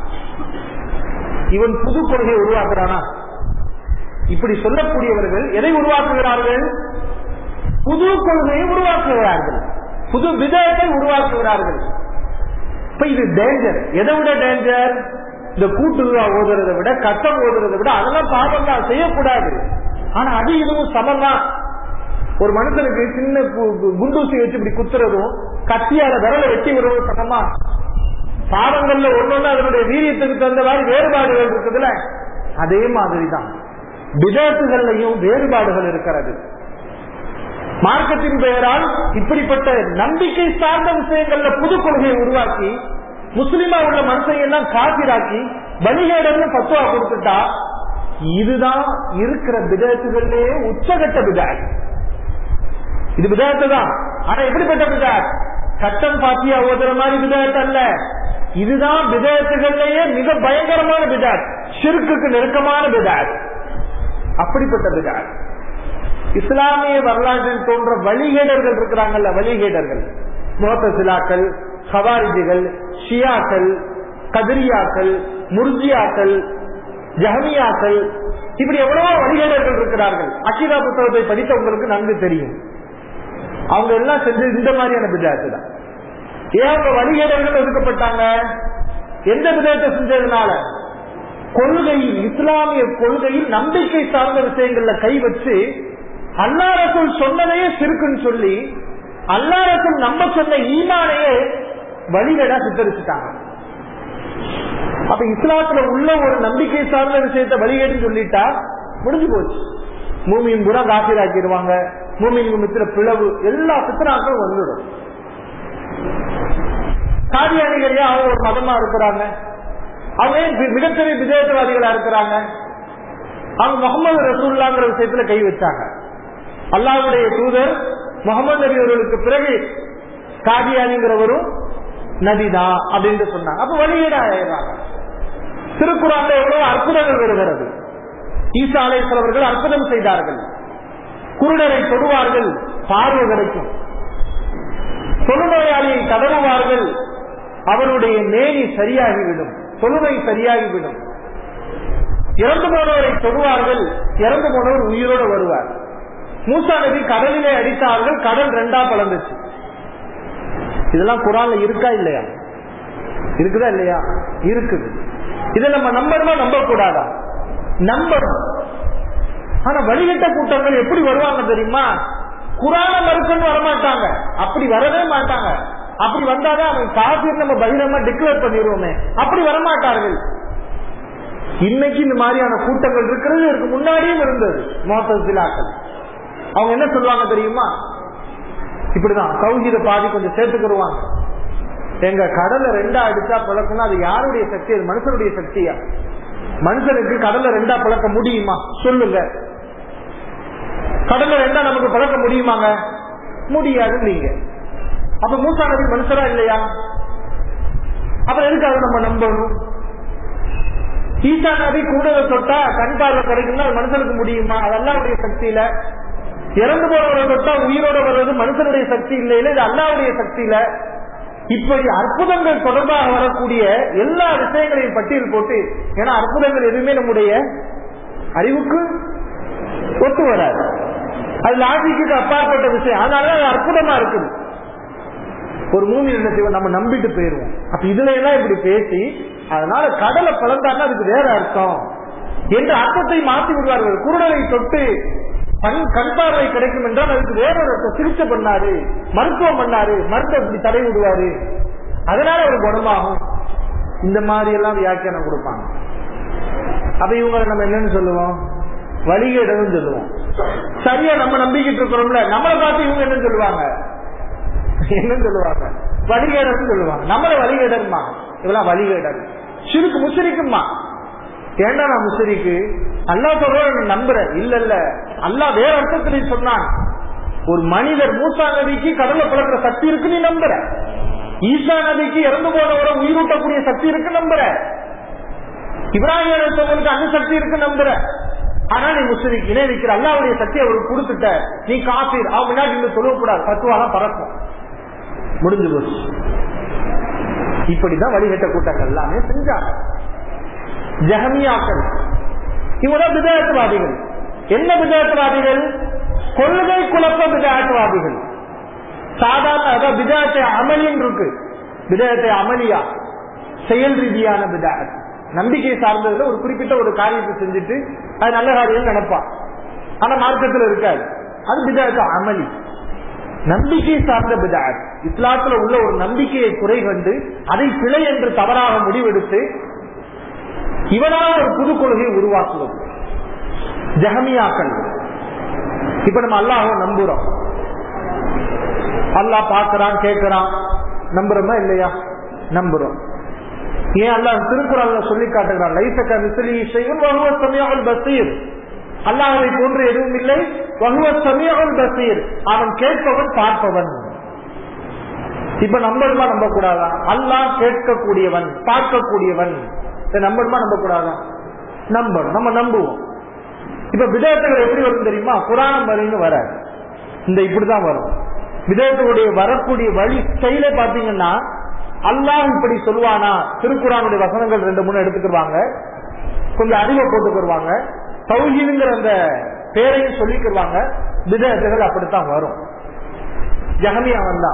இவன் புது கொள்கையை உருவாக்குறானா இப்படி சொல்லக்கூடியவர்கள் எதை உருவாக்குகிறார்கள் புது கொள்கையை உருவாக்குகிறார்கள் புது விதத்தை உருவாக்குகிறார்கள் இப்ப இது டேஞ்சர் எதை விட டேஞ்சர் இந்த கூட்டுவா ஓதுறதை விட கட்டம் ஓதுறதை விட அதெல்லாம் பாவம் தான் செய்யக்கூடாது ஆனா அது இதுவும் சமம் தான் ஒரு மனுஷனுக்கு சின்ன குண்டூசி வச்சு இப்படி குத்துறதும் கத்தியால விரல வெட்டி விடுறதும் சமமா பாவங்கள்ல ஒன்னொன்னு அதனுடைய வீரியத்துக்கு தகுந்த மாதிரி வேறுபாடுகள் இருக்குதுல அதே மாதிரிதான் விதத்துகள்லையும் வேறுபாடுகள் இருக்கிறது மார்க்கத்தின் பெயரால் இப்படிப்பட்ட நம்பிக்கை சார்ந்த விஷயங்கள்ல புது கொள்கையை உருவாக்கி முஸ்லிமா உள்ள மனுஷன் எல்லாம் காப்பிராக்கி வழிகேடன்னு பத்துவா கொடுத்துட்டா இதுதான் இருக்கிற விதத்துகளிலே உச்சகட்ட விதாட் இது விதத்து தான் ஆனா எப்படிப்பட்ட விதாட் கட்டம் பாத்தியா ஓதுற மாதிரி விதத்து அல்ல இதுதான் விதத்துகள்லயே மிக பயங்கரமான விதாட் ஷிர்குக்கு நெருக்கமான விதாட் அப்படிப்பட்ட விதாட் இஸ்லாமிய வரலாற்றில் தோன்ற வழிகேடர்கள் இருக்கிறாங்கல்ல வழிகேடர்கள் முகத்தசிலாக்கள் ஹவாரிஜிகள் ஷியாக்கள் கதிரியாக்கள் முர்ஜியாக்கள் ஜஹமியாக்கள் இப்படி எவ்வளவோ வழிகேடர்கள் இருக்கிறார்கள் அக்கிதா புத்தகத்தை படித்தவங்களுக்கு நன்கு தெரியும் அவங்க எல்லாம் செஞ்சு இந்த மாதிரியான விதத்து தான் ஏன் அவங்க வழிகேடர்கள் ஒதுக்கப்பட்டாங்க எந்த விதத்தை செஞ்சதுனால கொள்கையில் இஸ்லாமிய கொள்கையில் நம்பிக்கை சார்ந்த விஷயங்கள்ல கை வச்சு அல்லா ரசூல் சொன்னதையே சிறுக்குன்னு சொல்லி அல்லா ரசூல் நம்ம சொன்ன ஈமானையே வழிகேடா சித்தரிச்சுட்டாங்க அப்ப இஸ்லாத்துல உள்ள ஒரு நம்பிக்கை சார்ந்த விஷயத்த வழிகேட்டு சொல்லிட்டா முடிஞ்சு போச்சு மூமியின் கூட காப்பீராக்கிடுவாங்க மூமியின் மித்திர பிளவு எல்லா சித்தனாக்களும் வந்துடும் காதியானிகள் அவங்க ஒரு மதமா இருக்கிறாங்க அவங்க மிகப்பெரிய விஜயத்தவாதிகளா இருக்கிறாங்க அவங்க முகமது ரசூல்லாங்கிற விஷயத்துல கை வச்சாங்க அல்லாவுடைய தூதர் முகமது நபி அவர்களுக்கு பிறகு காதியானிங்கிறவரும் நபிதான் அப்படின்னு சொன்னாங்க அப்ப வழிகேட ஆயிடுறாங்க திருக்குறான்ல எவ்வளவு அற்புதங்கள் வருகிறது ஈசா அலைசல் அற்புதம் செய்தார்கள் குருடரை தொடுவார்கள் பார்வை கிடைக்கும் தொழுநோயாளியை தடவுவார்கள் அவருடைய மேனி சரியாகிவிடும் தொழுமை சரியாகிவிடும் இறந்து போனவரை தொடுவார்கள் இறந்து போனவர் உயிரோடு வருவார் மூசா நபி கடலிலே அடித்தார்கள் கடல் ரெண்டா பழந்துச்சு இதெல்லாம் குரான்ல இருக்கா இல்லையா இருக்குதா இல்லையா இருக்குது இதை நம்ம நம்பணுமா நம்ப கூடாதா நம்பணும் ஆனா வழிகட்ட கூட்டங்கள் எப்படி வருவாங்க தெரியுமா குரான மறுக்கன்னு வரமாட்டாங்க அப்படி வரவே மாட்டாங்க அப்படி வந்தாதான் அவன் காப்பீர் நம்ம பகிரமா டிக்ளேர் பண்ணிடுவோமே அப்படி வரமாட்டார்கள் இன்னைக்கு இந்த மாதிரியான கூட்டங்கள் இருக்கிறது இதுக்கு முன்னாடியும் இருந்தது மோத்தசிலாக்கள் அவங்க என்ன சொல்லுவாங்க தெரியுமா இப்படிதான் கௌஜித பாதி கொஞ்சம் சேர்த்துக்கிடுவாங்க எங்க கடலை ரெண்டா அடிச்சா பழக்கம்னா அது யாருடைய சக்தி அது மனுஷனுடைய சக்தியா மனுஷனுக்கு கடலை ரெண்டா பழக்க முடியுமா சொல்லுங்க கடலை ரெண்டா நமக்கு பழக்க முடியுமாங்க முடியாது நீங்க அப்ப மூசா நபி மனுஷரா இல்லையா அப்புறம் எதுக்காக நம்ம நம்பணும் ஈசா நபி கூட தொட்டா கண் பார்வை கிடைக்கும்னா அது மனுஷனுக்கு முடியுமா அது அல்லாவுடைய சக்தியில இறந்து போறவரை தொட்டா உயிரோட வர்றது மனுஷனுடைய சக்தி இல்லையில இது அல்லாவுடைய சக்தியில இப்படி அற்புதங்கள் தொடர்பாக வரக்கூடிய எல்லா விஷயங்களையும் பட்டியல் போட்டு ஏன்னா அற்புதங்கள் எதுவுமே நம்முடைய அறிவுக்கு ஒத்து வராது அது லாஜிக்கு அப்பாற்பட்ட விஷயம் அதனால அது அற்புதமா இருக்குது ஒரு மூவி என்ன செய்வோம் நம்ம நம்பிட்டு போயிருவோம் அப்ப இதுல எல்லாம் இப்படி பேசி அதனால கடலை பழந்தாருன்னா அதுக்கு வேற அர்த்தம் என்ற அர்த்தத்தை மாற்றி விடுவார்கள் குருடரை தொட்டு கண் கண் பார்வை கிடைக்கும் என்றால் அதுக்கு வேற ஒரு அர்த்தம் சிகிச்சை பண்ணாரு மருத்துவம் பண்ணாரு மருத்துவம் இப்படி தடை விடுவாரு அதனால ஒரு குணமாகும் இந்த மாதிரி எல்லாம் வியாக்கியானம் கொடுப்பாங்க அப்ப இவங்களை நம்ம என்னன்னு சொல்லுவோம் வழிகேடன்னு சொல்லுவோம் சரியா நம்ம நம்பிக்கிட்டு இருக்கிறோம்ல நம்மளை பார்த்து இவங்க என்ன சொல்லுவாங்க என்ன சொல்லுவாங்க வழிகேடர்னு சொல்லுவாங்க நம்மள வழிகேடர்மா இவெல்லாம் வழிகேடர் சிறுக்கு முஷரிக்குமா ஏண்டா நான் முஷரிக்கு அல்லா சொல்ற நம்புறேன் இல்ல இல்ல அல்லா வேற அர்த்தத்துல சொன்னான் ஒரு மனிதர் மூசா நதிக்கு கடலை பழக்கிற சக்தி இருக்கு நீ நம்புற ஈசா நதிக்கு இறந்து போனவரை உயிரூட்டக்கூடிய சக்தி இருக்கு நம்புற இப்ராஹிம் அலிஸ்வங்களுக்கு அந்த சக்தி இருக்கு நம்புற ஆனா நீ முஸ்லிக்கு இணை வைக்கிற அல்லாவுடைய சக்தி அவருக்கு கொடுத்துட்ட நீ காப்பீர் அவன் முன்னாடி இன்னும் சொல்லக்கூடாது பத்துவாதான் பறக்கும் முடிஞ்சு போச்சு இப்படிதான் வழிகட்ட கூட்டங்கள் எல்லாமே செஞ்சாங்க ஜஹமியாக்கள் இவங்க விதயத்துவாதிகள் என்ன விதயத்துவாதிகள் கொள்கை குழப்ப விதயத்துவாதிகள் சாதாரண அதாவது விதயத்தை அமலின்னு இருக்கு விதயத்தை அமலியா செயல் ரீதியான விதாயத் நம்பிக்கை சார்ந்ததுல ஒரு குறிப்பிட்ட ஒரு காரியத்தை செஞ்சுட்டு அது நல்ல காரியம் நினைப்பான் ஆனா மார்க்கத்தில் இருக்காது அது விதயத்தை அமளி நம்பிக்கை சார்ந்த பிதாத் இஸ்லாத்துல உள்ள ஒரு நம்பிக்கையை குறை கண்டு அதை பிழை என்று தவறாக முடிவெடுத்து இவனால ஒரு புது கொள்கையை உருவாக்குவது ஜஹமியாக்கள் இப்ப நம்ம அல்லாஹ் நம்புறோம் அல்லாஹ் பாக்குறான் கேட்கிறான் நம்புறோமா இல்லையா நம்புறோம் ஏன் அல்லாஹ் திருக்குறள்ல சொல்லி காட்டுகிறான் லைசக்க மிசிலி செய்யும் வகுவ சமயங்கள் பசீர் அல்லாஹை போன்று எதுவும் இல்லை வகுவ சமயங்கள் பசீர் அவன் கேட்பவன் பார்ப்பவன் இப்ப நம்பணுமா நம்ப கூடாதா அல்லாஹ் கேட்கக்கூடியவன் பார்க்கக்கூடியவன் நம்பணுமா நம்ப கூடாதா நம்பணும் நம்ம நம்புவோம் இப்ப விதயத்துகள் எப்படி வரும் தெரியுமா புராணம் வரைன்னு வராது இந்த இப்படிதான் வரும் விதயத்துடைய வரக்கூடிய வழி ஸ்டைல பாத்தீங்கன்னா அல்லாஹ் இப்படி சொல்லுவானா திருக்குறானுடைய வசனங்கள் ரெண்டு மூணு எடுத்துக்கிடுவாங்க கொஞ்சம் அறிவை போட்டுக்கிடுவாங்க தௌஹீதுங்கிற அந்த பேரையும் சொல்லிக்கிடுவாங்க விதயத்துகள் அப்படித்தான் வரும் ஜஹமியா வந்தா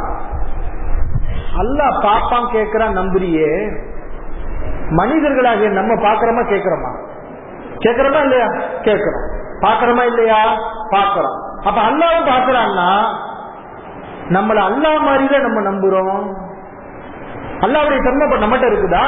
அல்லாஹ் பாப்பான் கேட்கிறான் நம்புறியே மனிதர்களாகிய நம்ம பாக்குறோமா கேட்கிறோமா கேட்கிறோமா இல்லையா கேட்கிறோம் பாக்குறோமா இல்லையா பாக்குறோம் அப்ப அல்லாவும் பாக்குறான்னா நம்மள அல்லா மாதிரிதான் நம்ம நம்புறோம் அல்லாவுடைய தன்மை இப்ப நம்மகிட்ட இருக்குதா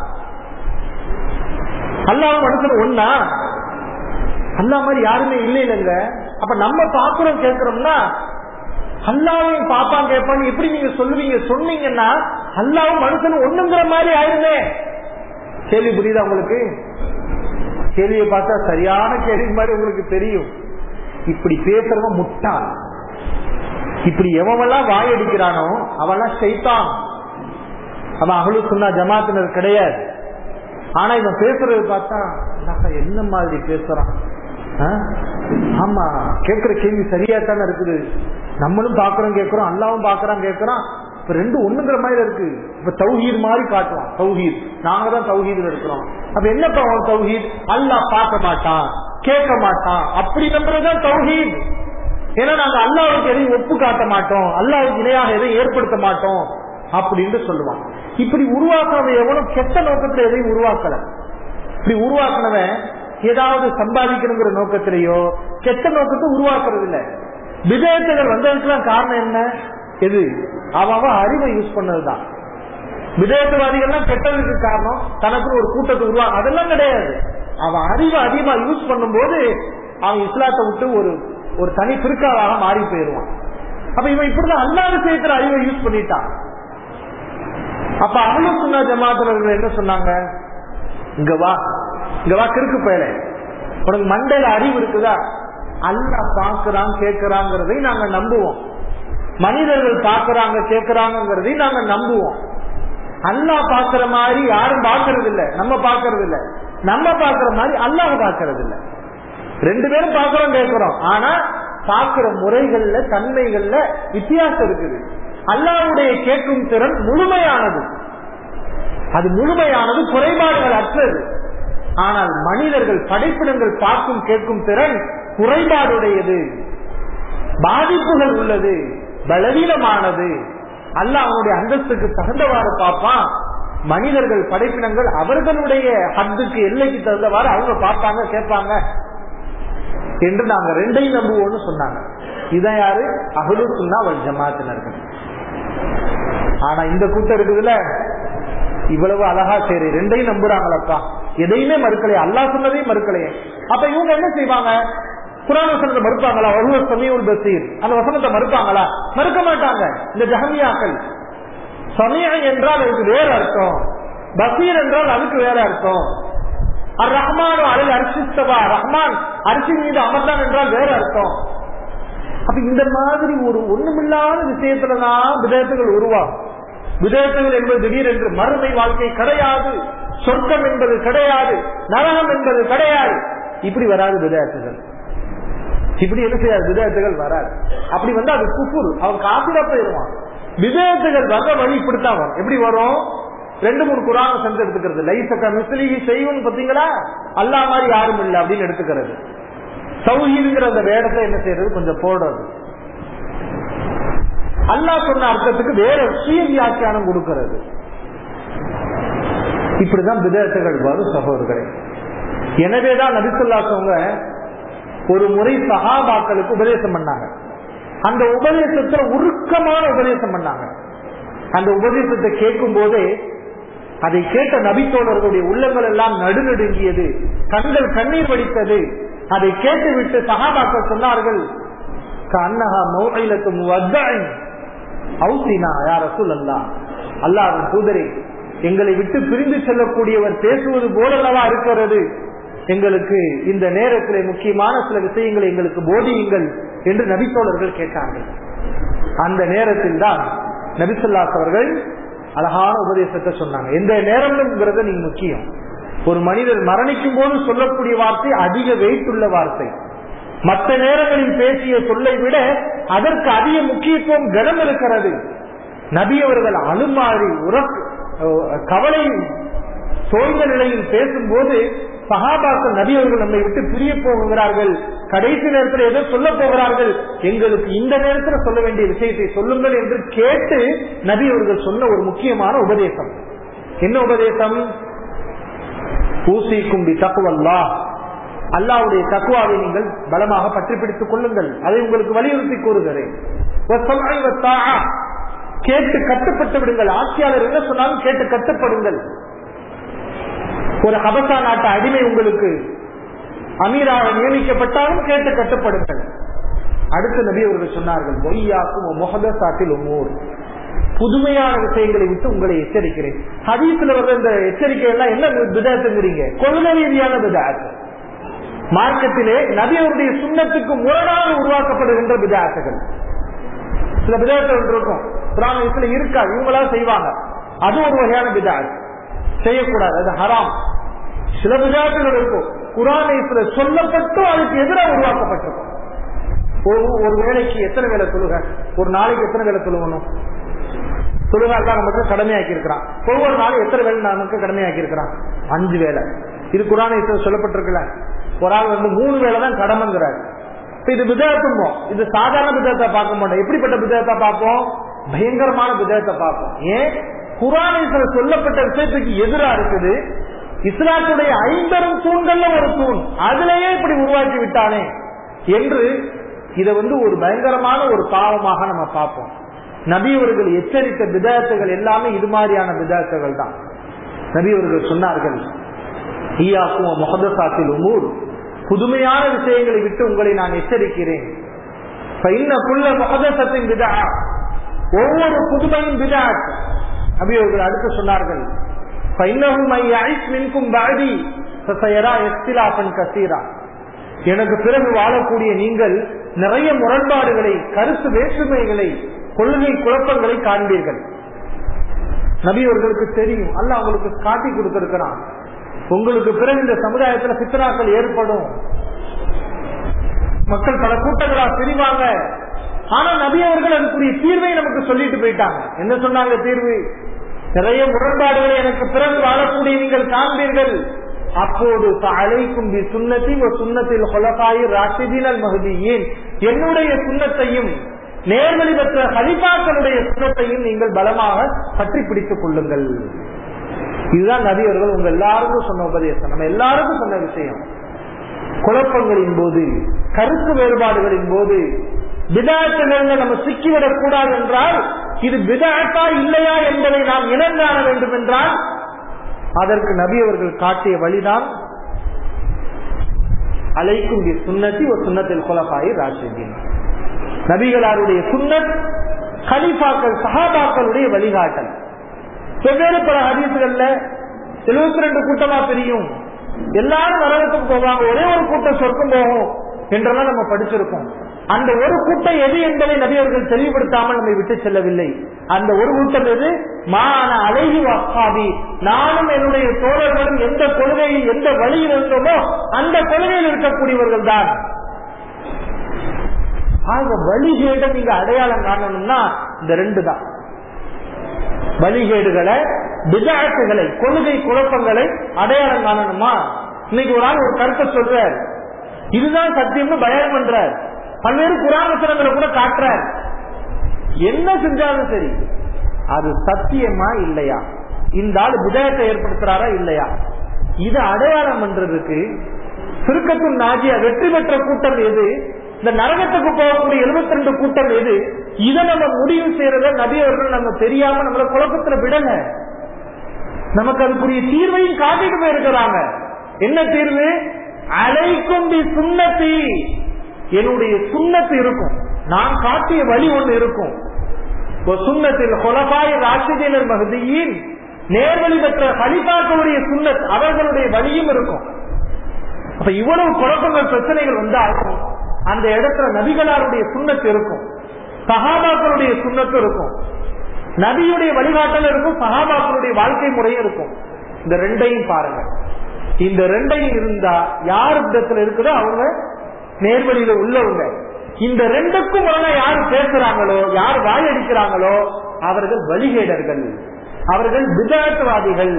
அல்லாவும் மனுஷன் ஒன்னா அல்லா மாதிரி யாருமே இல்லை இல்லைங்க அப்ப நம்ம பாக்குறோம் கேட்கிறோம்னா அல்லாவையும் பாப்பான் கேட்பான்னு எப்படி நீங்க சொல்லுவீங்க சொன்னீங்கன்னா அல்லாவும் மனுஷனும் ஒண்ணுங்கிற மாதிரி ஆயிருமே கேள்வி புரியுதா உங்களுக்கு கேள்வியை பார்த்தா சரியான கேள்வி மாதிரி உங்களுக்கு தெரியும் இப்படி பேசுறவன் முட்டான் இப்படி எவெல்லாம் வாயடிக்கிறானோ அவெல்லாம் சைத்தான் அவன் அகலு சொன்னா ஜமாத்தினர் கிடையாது ஆனா இவன் பேசுறது பார்த்தா என்னக்கா என்ன மாதிரி பேசுறான் ஆ? ஆமா கேட்கிற கேள்வி சரியா தானே இருக்குது நம்மளும் பாக்குறோம் கேட்கிறோம் அல்லாவும் பாக்குறான் கேட்கறான் இப்ப ரெண்டு ஒண்ணுங்கிற மாதிரி இருக்கு இப்ப தௌஹீத் மாதிரி காட்டுவான் தௌஹீத் நாங்க தான் தௌஹீதுல இருக்கிறோம் அப்ப என்னப்பா அவன் தௌஹீத் அல்லாஹ் பார்க்க மாட்டான் கேட்க மாட்டான் அப்படி நம்புறதுதான் தௌஹீத் ஏன்னா நாங்க அல்லாவுக்கு எதையும் ஒப்பு காட்ட மாட்டோம் அல்லாவுக்கு இணையாக எதையும் ஏற்படுத்த மாட்டோம் அப்படின்னு சொல்லுவான் இப்படி உருவாக்குறவன் எவனும் கெட்ட நோக்கத்துல எதையும் உருவாக்கல இப்படி உருவாக்குனவன் ஏதாவது சம்பாதிக்கணுங்கிற நோக்கத்திலேயோ கெட்ட நோக்கத்தை உருவாக்குறது இல்ல விதயத்துகள் வந்ததுக்கெல்லாம் காரணம் என்ன எது அவன் அவன் அறிவை யூஸ் பண்ணதுதான் விதயத்துவாதிகள்லாம் கெட்டதுக்கு காரணம் தனக்கு ஒரு கூட்டத்தை உருவா அதெல்லாம் கிடையாது அவன் அறிவை அதிகமா யூஸ் பண்ணும்போது அவன் இஸ்லாத்தை விட்டு ஒரு ஒரு தனி பிற்காவாக மாறி போயிடுவான் அப்ப இவன் இப்படிதான் அல்லா விஷயத்துல அறிவை யூஸ் பண்ணிட்டான் அப்ப அகலும் சுன்னா ஜமாத்தினர்கள் என்ன சொன்னாங்க இங்க வா இங்க வா கிறுக்கு பயல உனக்கு மண்டையில அறிவு இருக்குதா அல்லா பாக்குறான் கேட்கிறாங்கிறதை நாங்க நம்புவோம் மனிதர்கள் பாக்குறாங்க கேட்கிறாங்கிறதை நாங்க நம்புவோம் அல்லா பாக்குற மாதிரி யாரும் பாக்குறது இல்ல நம்ம பாக்குறது இல்ல நம்ம பாக்குற மாதிரி அல்லாஹ் பாக்குறது இல்ல ரெண்டு பேரும் பாக்குறோம் கேட்கிறோம் ஆனா பாக்குற முறைகள்ல தன்மைகள்ல வித்தியாசம் இருக்குது அல்லாவுடைய கேட்கும் திறன் முழுமையானது அது முழுமையானது குறைபாடுகள் அற்றது ஆனால் மனிதர்கள் படைப்பிடங்கள் பார்க்கும் கேட்கும் திறன் குறைபாடுடையது பாதிப்புகள் உள்ளது பலவீனமானது அல்ல அவனுடைய அந்தஸ்துக்கு தகுந்தவாறு பார்ப்பான் மனிதர்கள் படைப்பினங்கள் அவர்களுடைய ஹத்துக்கு எல்லைக்கு தகுந்தவாறு அவங்க பார்ப்பாங்க கேட்பாங்க என்று நாங்க ரெண்டையும் நம்புவோம்னு சொன்னாங்க இதான் யாரு அகலு சுன்னா அவள் ஜமாத்தினர்கள் ஆனா இந்த கூட்டம் இருக்குதுல்ல இவ்வளவு அழகா சரி ரெண்டையும் நம்புறாங்களப்பா எதையுமே மறுக்கலையே அல்லா சொன்னதையும் மறுக்கலையே அப்ப இவங்க என்ன செய்வாங்க குரான் வசனத்தை மறுப்பாங்களா ஒருவ சமீவுல் பசீர் அந்த வசனத்தை மறுப்பாங்களா மறுக்க மாட்டாங்க இந்த ஜஹமியாக்கள் சமயம் என்றால் அதுக்கு வேற அர்த்தம் பசீர் என்றால் அதுக்கு வேற அர்த்தம் அர் ரஹ்மான் அருள் அரிசிஸ்தவா ரஹ்மான் அரிசி மீது அமர்ந்தான் என்றால் வேற அர்த்தம் அப்ப இந்த மாதிரி ஒரு ஒண்ணுமில்லாத விஷயத்துலதான் விதயத்துகள் உருவாகும் விதயத்துகள் என்பது திடீரென்று மறுமை வாழ்க்கை கிடையாது சொர்க்கம் என்பது கிடையாது நரகம் என்பது கிடையாது இப்படி வராது விதயத்துகள் இப்படி என்ன செய்யாது விதயத்துகள் வராது அப்படி வந்து அது குப்புர் அவன் காப்பிட போயிடுவான் விதயத்துகள் வந்த வழி இப்படித்தான் வரும் எப்படி வரும் ரெண்டு மூணு குரான சென்று எடுத்துக்கிறது லைசக்க மிஸ்லிகி செய்வன் பாத்தீங்களா அல்லா மாதிரி யாரும் இல்லை அப்படின்னு எடுத்துக்கிறது சௌஹீதுங்கிற அந்த வேடத்தை என்ன செய்யறது கொஞ்சம் போடுறது அல்லா சொன்ன அர்த்தத்துக்கு வேற சுய வியாக்கியானம் கொடுக்கிறது இப்படிதான் விதத்துகள் வரும் சகோதரர்களே எனவேதான் நபிசுல்லாசவங்க ஒரு முறை சகாபாக்களுக்கு உபதேசம் பண்ணாங்க அந்த உபதேசத்துல உருக்கமான உபதேசம் பண்ணாங்க அந்த உபதேசத்தை கேட்கும் போதே அதை கேட்ட நபித்தோழர்களுடைய உள்ளங்கள் எல்லாம் நடுநடுங்கியது கண்கள் கண்ணீர் வடித்தது அதை கேட்டுவிட்டு சகாபாக்கள் சொன்னார்கள் கண்ணகா மௌயிலக்கும் அவுசினா யார் ரசூல் அல்லா அல்லாஹ் தூதரே எங்களை விட்டு பிரிந்து செல்லக்கூடியவர் பேசுவது போலல்லவா இருக்கிறது எங்களுக்கு இந்த நேரத்தில் முக்கியமான சில விஷயங்களை எங்களுக்கு போதியுங்கள் என்று நபித்தோழர்கள் கேட்டார்கள் அந்த நேரத்தில் தான் நபிசுல்லாஸ் அவர்கள் அழகான உபதேசத்தை சொன்னாங்க எந்த நேரம்ங்கிறத நீங்க முக்கியம் ஒரு மனிதர் மரணிக்கும் போது சொல்லக்கூடிய வார்த்தை அதிக வெயிட் உள்ள வார்த்தை மற்ற நேரங்களில் பேசிய சொல்லை விட அதற்கு அதிக முக்கியத்துவம் கனம் இருக்கிறது நபி அவர்கள் அழுமாறி உறக்கு கவலை சோழ்ந்த நிலையில் பேசும்போது சகாபாக்கள் நபி அவர்கள் நம்மை விட்டு பிரிய போகிறார்கள் கடைசி நேரத்தில் எதோ சொல்ல போகிறார்கள் எங்களுக்கு இந்த நேரத்தில் சொல்ல வேண்டிய விஷயத்தை சொல்லுங்கள் என்று கேட்டு நபி அவர்கள் சொன்ன ஒரு முக்கியமான உபதேசம் என்ன உபதேசம் பூசிக்கும் தக்குவல்லா அல்லாவுடைய தக்குவாவை நீங்கள் பலமாக பற்றி பிடித்துக் கொள்ளுங்கள் அதை உங்களுக்கு வலியுறுத்தி கூறுகிறேன் கேட்டு கட்டுப்பட்டு விடுங்கள் ஆட்சியாளர் என்ன சொன்னாலும் கேட்டு கட்டுப்படுங்கள் ஒரு ஹபசா நாட்டு அடிமை உங்களுக்கு அமீராக நியமிக்கப்பட்டாலும் கேட்டு கட்டுப்படுங்கள் அடுத்த நபி அவர்கள் சொன்னார்கள் பொய்யாக்கும் முகதசாத்தில் உமூர் புதுமையான விஷயங்களை விட்டு உங்களை எச்சரிக்கிறேன் ஹதீஸ்ல வர்ற இந்த எச்சரிக்கை எல்லாம் என்ன விதாத்துங்கிறீங்க கொள்கை ரீதியான விதாத்து மார்க்கத்திலே நபி அவருடைய சுண்ணத்துக்கு முரணாக உருவாக்கப்படுகின்ற விதாத்துகள் சில விதாத்துகள் இருக்கும் புராணத்துல இருக்கா இவங்களா செய்வாங்க அது ஒரு வகையான பிதாத் செய்யக்கூடாது அது ஹராம் சில பிதாத்துகள் இருக்கும் குரானேஸ்ல சொல்லப்பட்டும் அதுக்கு எதிராக உருவாக்கப்பட்டிருக்கும் ஒரு ஒரு வேலைக்கு எத்தனை வேலை சொல்லுங்க ஒரு நாளைக்கு எத்தனை வேலை சொல்லுவணும் தொழுகாக்கா நமக்கு கடமையாக்கி இருக்கிறான் ஒவ்வொரு நாளும் எத்தனை வேலை நமக்கு கடமையாக்கி இருக்கிறான் அஞ்சு வேலை இது குரானேஸ்ல சொல்லப்பட்டிருக்குல்ல ஒரு ஆள் வந்து மூணு வேலை தான் கடமைங்கிறார் இது விதத்தும்போம் இது சாதாரண விதத்தை பார்க்க மாட்டோம் எப்படிப்பட்ட விதத்தை பார்ப்போம் பயங்கரமான விதத்தை பார்ப்போம் ஏன் குரானேஸ்வர சொல்லப்பட்ட விஷயத்துக்கு எதிராக இருக்குது இஸ்லாத்துடைய ஐம்பெரும் தூண்கள்ல ஒரு தூண் அதுலயே இப்படி உருவாக்கி விட்டானே என்று இதை வந்து ஒரு பயங்கரமான ஒரு பாவமாக நம்ம பார்ப்போம் நபியவர்கள் எச்சரித்த விதத்துகள் எல்லாமே இது மாதிரியான விதத்துகள் தான் நபியவர்கள் சொன்னார்கள் ஈயாக்கும் முகதசாத்தில் உமூர் புதுமையான விஷயங்களை விட்டு உங்களை நான் எச்சரிக்கிறேன் முகதசத்தின் விதா ஒவ்வொரு புதுமையும் விதாட் நபியவர்கள் அடுத்து சொன்னார்கள் எனக்கு பிறகு வாழக்கூடிய நீங்கள் நிறைய முரண்பாடுகளை கருத்து வேற்றுமைகளை கொள்கை குழப்பங்களை காண்பீர்கள் நபியவர்களுக்கு தெரியும் அல்ல அவங்களுக்கு காட்டி கொடுத்திருக்கிறான் உங்களுக்கு பிறகு இந்த சமுதாயத்துல சித்தனாக்கள் ஏற்படும் மக்கள் பல கூட்டங்களா பிரிவாங்க ஆனா நபி அவர்கள் அதுக்குரிய தீர்வை நமக்கு சொல்லிட்டு போயிட்டாங்க என்ன சொன்னாங்க தீர்வு நிறைய முரண்பாடுகளை எனக்கு பிறகு வாழக்கூடிய நீங்கள் காண்பீர்கள் அப்போது அழைக்கும் சுண்ணத்தி ஒரு சுண்ணத்தில் கொலகாயி ராசிதீனல் மகுதியின் என்னுடைய சுண்ணத்தையும் நேர்வழி பெற்ற ஹலிபாக்களுடைய சுண்ணத்தையும் நீங்கள் பலமாக பற்றி பிடித்துக் கொள்ளுங்கள் இதுதான் நபியர்கள் உங்க எல்லாருக்கும் சொன்ன உபதேசம் நம்ம எல்லாருக்கும் சொன்ன விஷயம் குழப்பங்களின் போது கருத்து வேறுபாடுகளின் போது விதாயத்துகள் நம்ம சிக்கிவிடக் கூடாது என்றால் இது விதாயத்தா இல்லையா என்பதை நாம் இனங்காண வேண்டும் என்றால் அதற்கு நபி அவர்கள் காட்டிய வழிதான் அலைக்கும் சுண்ணத்தி ஒரு சுண்ணத்தில் குலப்பாய் ராஜிதீன் நபிகளாருடைய சுண்ணத் கலிஃபாக்கள் சஹாபாக்களுடைய வழிகாட்டல் வெவ்வேறு பல ஹதீசுகள்ல எழுபத்தி ரெண்டு கூட்டமா பிரியும் எல்லாரும் நரகத்துக்கு போவாங்க ஒரே ஒரு கூட்டம் சொர்க்கம் போகும் என்றெல்லாம் நம்ம படிச்சிருக்கோம் அந்த ஒரு கூட்டம் எது என்பதை நபியவர்கள் தெளிவுபடுத்தாமல் நம்மை விட்டு செல்லவில்லை அந்த ஒரு கூட்டம் எது மான அழகி வாசாபி நானும் என்னுடைய தோழர்களும் எந்த கொள்கையில் எந்த வழியில் இருந்தோமோ அந்த கொள்கையில் இருக்கக்கூடியவர்கள் தான் ஆக வழிகேட நீங்க அடையாளம் காணணும்னா இந்த ரெண்டு தான் வழிகேடுகளை விஜாட்டுகளை கொள்கை குழப்பங்களை அடையாளம் காணணுமா இன்னைக்கு ஒரு ஆள் ஒரு கருத்தை சொல்றார் இதுதான் சத்தியம்னு பயம் பண்றார் பல்வேறு புராணத்தினங்களை கூட காட்டுறார் என்ன செஞ்சாலும் சரி அது சத்தியமா இல்லையா இந்த ஆள் விஜயத்தை ஏற்படுத்துறாரா இல்லையா இது அடையாளம் பண்றதுக்கு சுருக்கத்தின் நாஜியா வெற்றி பெற்ற கூட்டம் எது இந்த நரகத்துக்கு போகக்கூடிய எழுபத்தி ரெண்டு கூட்டம் எது இதை நம்ம முடிவு செய்யறத நபி அவர்கள் நம்ம தெரியாம நம்மள குழப்பத்துல விடல நமக்கு அதுக்குரிய தீர்வையும் காட்டிட்டு போயிருக்கிறாங்க என்ன தீர்வு அலைக்கும் சுண்ணத்தி என்னுடைய சுண்ணத்து இருக்கும் நான் காட்டிய வழி ஒன்று இருக்கும் சுண்ணத்தில் கொலபாய் ராசிதீனர் மகதியின் நேர்வழி பெற்ற ஹலிபாக்களுடைய சுண்ணத் அவர்களுடைய வழியும் இருக்கும் அப்ப இவ்வளவு குழப்பங்கள் பிரச்சனைகள் வந்தாலும் அந்த இடத்துல நபிகளாருடைய சுண்ணத்து இருக்கும் சகாபாக்களுடைய சுண்ணத்து இருக்கும் நபியுடைய வழிகாட்டல் இருக்கும் சகாபாக்களுடைய வாழ்க்கை முறையும் இருக்கும் இந்த ரெண்டையும் பாருங்க இந்த ரெண்டையும் இருந்தா யார் இடத்துல இருக்குதோ அவங்க நேர்வழியில உள்ளவங்க இந்த ரெண்டுக்கும் முரணா யார் பேசுறாங்களோ யார் வாயடிக்கிறாங்களோ அவர்கள் வழிகேடர்கள் அவர்கள் விதாயத்துவாதிகள்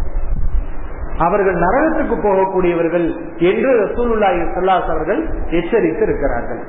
அவர்கள் நரகத்துக்கு போகக்கூடியவர்கள் என்று ரசூலுல்லாஹி சல்லாஸ் அவர்கள் எச்சரித்து இருக்கிறார்கள்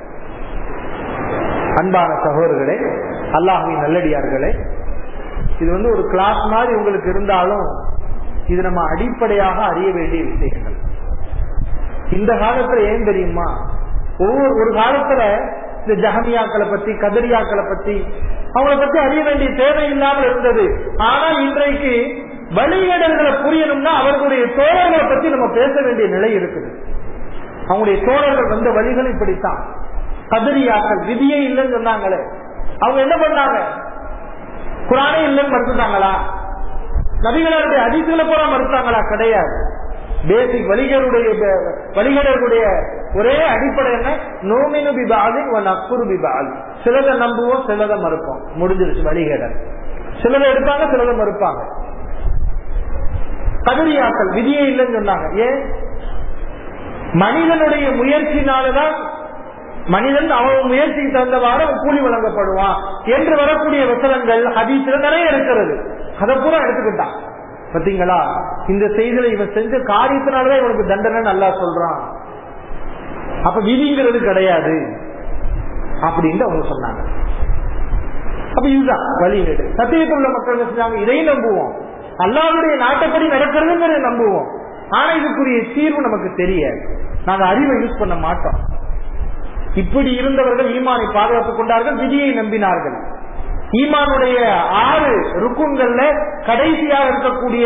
அன்பான சகோதரர்களே அல்லாஹின் நல்லடியார்களே இது வந்து ஒரு கிளாஸ் மாதிரி உங்களுக்கு இருந்தாலும் இது நம்ம அடிப்படையாக அறிய வேண்டிய விஷயங்கள் இந்த காலத்துல ஏன் தெரியுமா ஒவ்வொரு ஒரு காலத்துல இந்த ஜஹமியாக்களை பத்தி கதரியாக்களை பத்தி அவங்களை பத்தி அறிய வேண்டிய தேவை இல்லாமல் இருந்தது ஆனால் இன்றைக்கு வழிகேடல்களை புரியணும்னா அவர்களுடைய தோழர்களை பத்தி நம்ம பேச வேண்டிய நிலை இருக்குது அவங்களுடைய தோழர்கள் வந்த வழிகள் இப்படித்தான் கதிரியாக்கள் விதியே இல்லைன்னு சொன்னாங்களே அவங்க என்ன பண்ணாங்க குரானே இல்லைன்னு மறுத்துட்டாங்களா நபிகளுடைய அதிசயங்களை போல மறுத்தாங்களா கிடையாது பேசிக் வழிகளுடைய வழிகடர்களுடைய ஒரே அடிப்படை என்ன நோமினு பிபாலி ஒன் அக்குரு பிபால் சிலதை நம்புவோம் சிலதை மறுப்போம் முடிஞ்சிருச்சு வழிகேடல் சிலதை எடுப்பாங்க சிலதை மறுப்பாங்க கதிரியாக்கள் விதியே இல்லைன்னு சொன்னாங்க ஏன் மனிதனுடைய முயற்சினாலதான் மனிதன் அவன் முயற்சிக்கு தகுந்தவாறு அவன் கூலி வழங்கப்படுவான் என்று வரக்கூடிய வசனங்கள் ஹதீஸ்ல நிறைய இருக்கிறது அதை பூரா எடுத்துக்கிட்டான் பாத்தீங்களா இந்த செய்தியில இவன் செஞ்ச காரியத்தினாலதான் இவனுக்கு தண்டனை நல்லா சொல்றான் அப்ப விதிங்கிறது கிடையாது அப்படின்னு அவங்க சொன்னாங்க அப்ப இதுதான் வழிநீடு சத்தியத்தில் உள்ள மக்கள் என்ன செஞ்சாங்க இதையும் நம்புவோம் அல்லாவுடைய நாட்டப்படி நடக்கிறதுங்கிறத நம்புவோம் ஆனா இதுக்குரிய தீர்வு நமக்கு தெரியாது நாங்க அறிவை யூஸ் பண்ண மாட்டோம் இப்படி இருந்தவர்கள் ஈமானை பாதுகாத்துக் கொண்டார்கள் விதியை நம்பினார்கள் ஈமானுடைய ஆறு ருக்குன்கள்ல கடைசியாக இருக்கக்கூடிய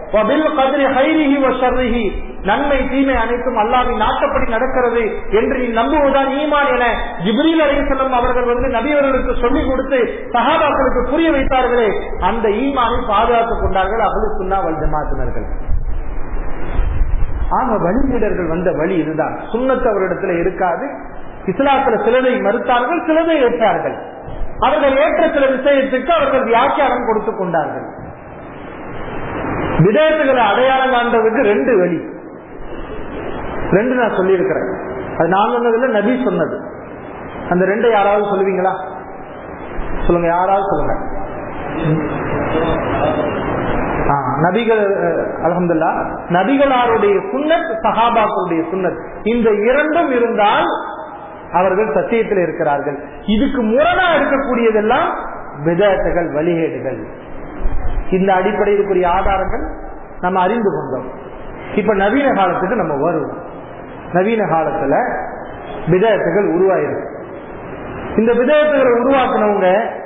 நன்மை தீமை அனைத்தும் அல்லாவின் நாட்டப்படி நடக்கிறது என்று நீ நம்புவதுதான் ஈமான் என ஜிப்ரீல் அலிசல்லம் அவர்கள் வந்து நபியவர்களுக்கு சொல்லிக் கொடுத்து சகாபாக்களுக்கு புரிய வைத்தார்களே அந்த ஈமானை பாதுகாத்துக் கொண்டார்கள் அகலு சுன்னா வல் ஜமாத்தினர்கள் ஆக வழிநீடர்கள் வந்த வழி இதுதான் சுண்ணத்து அவரிடத்துல இருக்காது இஸ்லாத்துல சிலதை மறுத்தார்கள் சிலதை ஏற்றார்கள் அவர்கள் ஏற்ற சில விஷயத்துக்கு அவர்கள் வியாக்கியானம் கொடுத்துக் கொண்டார்கள் விடயத்துகளை அடையாளம் காண்றதுக்கு ரெண்டு வழி ரெண்டு நான் சொல்லியிருக்கிறேன் அது நான் சொன்னதுல நபி சொன்னது அந்த ரெண்டு யாராவது சொல்லுவீங்களா சொல்லுங்க யாராவது சொல்லுங்க நபிகள் அலமதுல்லா நபிகளாருடைய சுண்ணத் சஹாபாக்களுடைய சுண்ணத் இந்த இரண்டும் இருந்தால் அவர்கள் சத்தியத்தில் இருக்கிறார்கள் இதுக்கு முரணா இருக்கக்கூடியதெல்லாம் விதத்துகள் வழிகேடுகள் இந்த அடிப்படையில் இருக்கக்கூடிய ஆதாரங்கள் நம்ம அறிந்து கொண்டோம் இப்ப நவீன காலத்துக்கு நம்ம வருவோம் நவீன காலத்துல விதயத்துகள் உருவாயிருக்கு இந்த விதயத்துகளை உருவாக்குனவங்க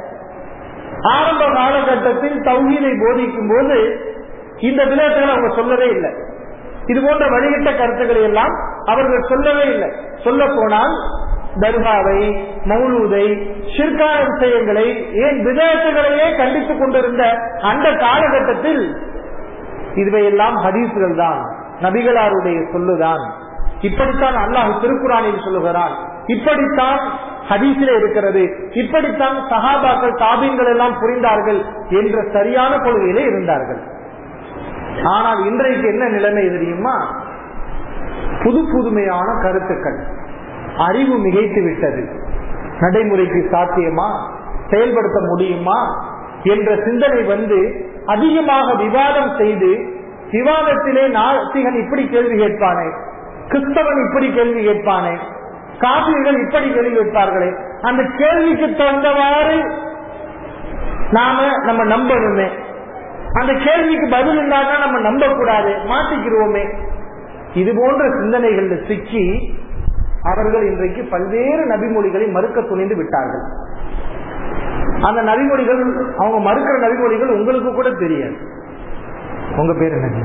ஆரம்ப காலகட்டத்தில் தௌஹீதை போதிக்கும் போது இந்த விதயத்துகளை அவங்க சொல்லவே இல்லை இது போன்ற வழிகட்ட கருத்துக்களை எல்லாம் அவர்கள் சொல்லவே இல்லை சொல்ல போனால் தர்காவை மௌலூதை ஷிர்கான விஷயங்களை ஏன் விதயத்துகளையே கண்டித்துக் கொண்டிருந்த அந்த காலகட்டத்தில் இதுவையெல்லாம் ஹதீஸ்கள் தான் நபிகளாருடைய சொல்லுதான் இப்படித்தான் அல்லாஹ் திருக்குறானில் சொல்லுகிறான் இப்படித்தான் ஹதீஸில் இருக்கிறது இப்படித்தான் சஹாபாக்கள் தாபீன்கள் எல்லாம் புரிந்தார்கள் என்ற சரியான கொள்கையிலே இருந்தார்கள் ஆனால் இன்றைக்கு என்ன நிலைமை தெரியுமா புது புதுமையான கருத்துக்கள் அறிவு மிகைத்து விட்டது நடைமுறைக்கு சாத்தியமா செயல்படுத்த முடியுமா என்ற சிந்தனை வந்து அதிகமாக விவாதம் செய்து விவாதத்திலே நாத்திகன் இப்படி கேள்வி கேட்பானே கிறிஸ்தவன் இப்படி கேள்வி கேட்பானே காப்பீர்கள் இப்படி கேள்வி கேட்பார்களே அந்த கேள்விக்கு தகுந்தவாறு நாம நம்ம நம்பணுமே அந்த கேள்விக்கு பதில் இல்லாதான் நம்ம நம்ப கூடாது மாட்டிக்கிறோமே இது போன்ற சிந்தனைகள் சிக்கி அவர்கள் இன்றைக்கு பல்வேறு நபிமொழிகளை மறுக்க துணிந்து விட்டார்கள் அந்த நபிமொழிகள் அவங்க மறுக்கிற நபிமொழிகள் உங்களுக்கு கூட தெரியாது உங்க பேர் என்ன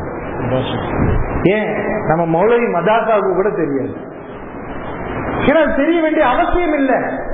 ஏன் நம்ம மௌலவி மதாசாவுக்கு கூட தெரியாது ஏன்னா தெரிய வேண்டிய அவசியம் இல்லை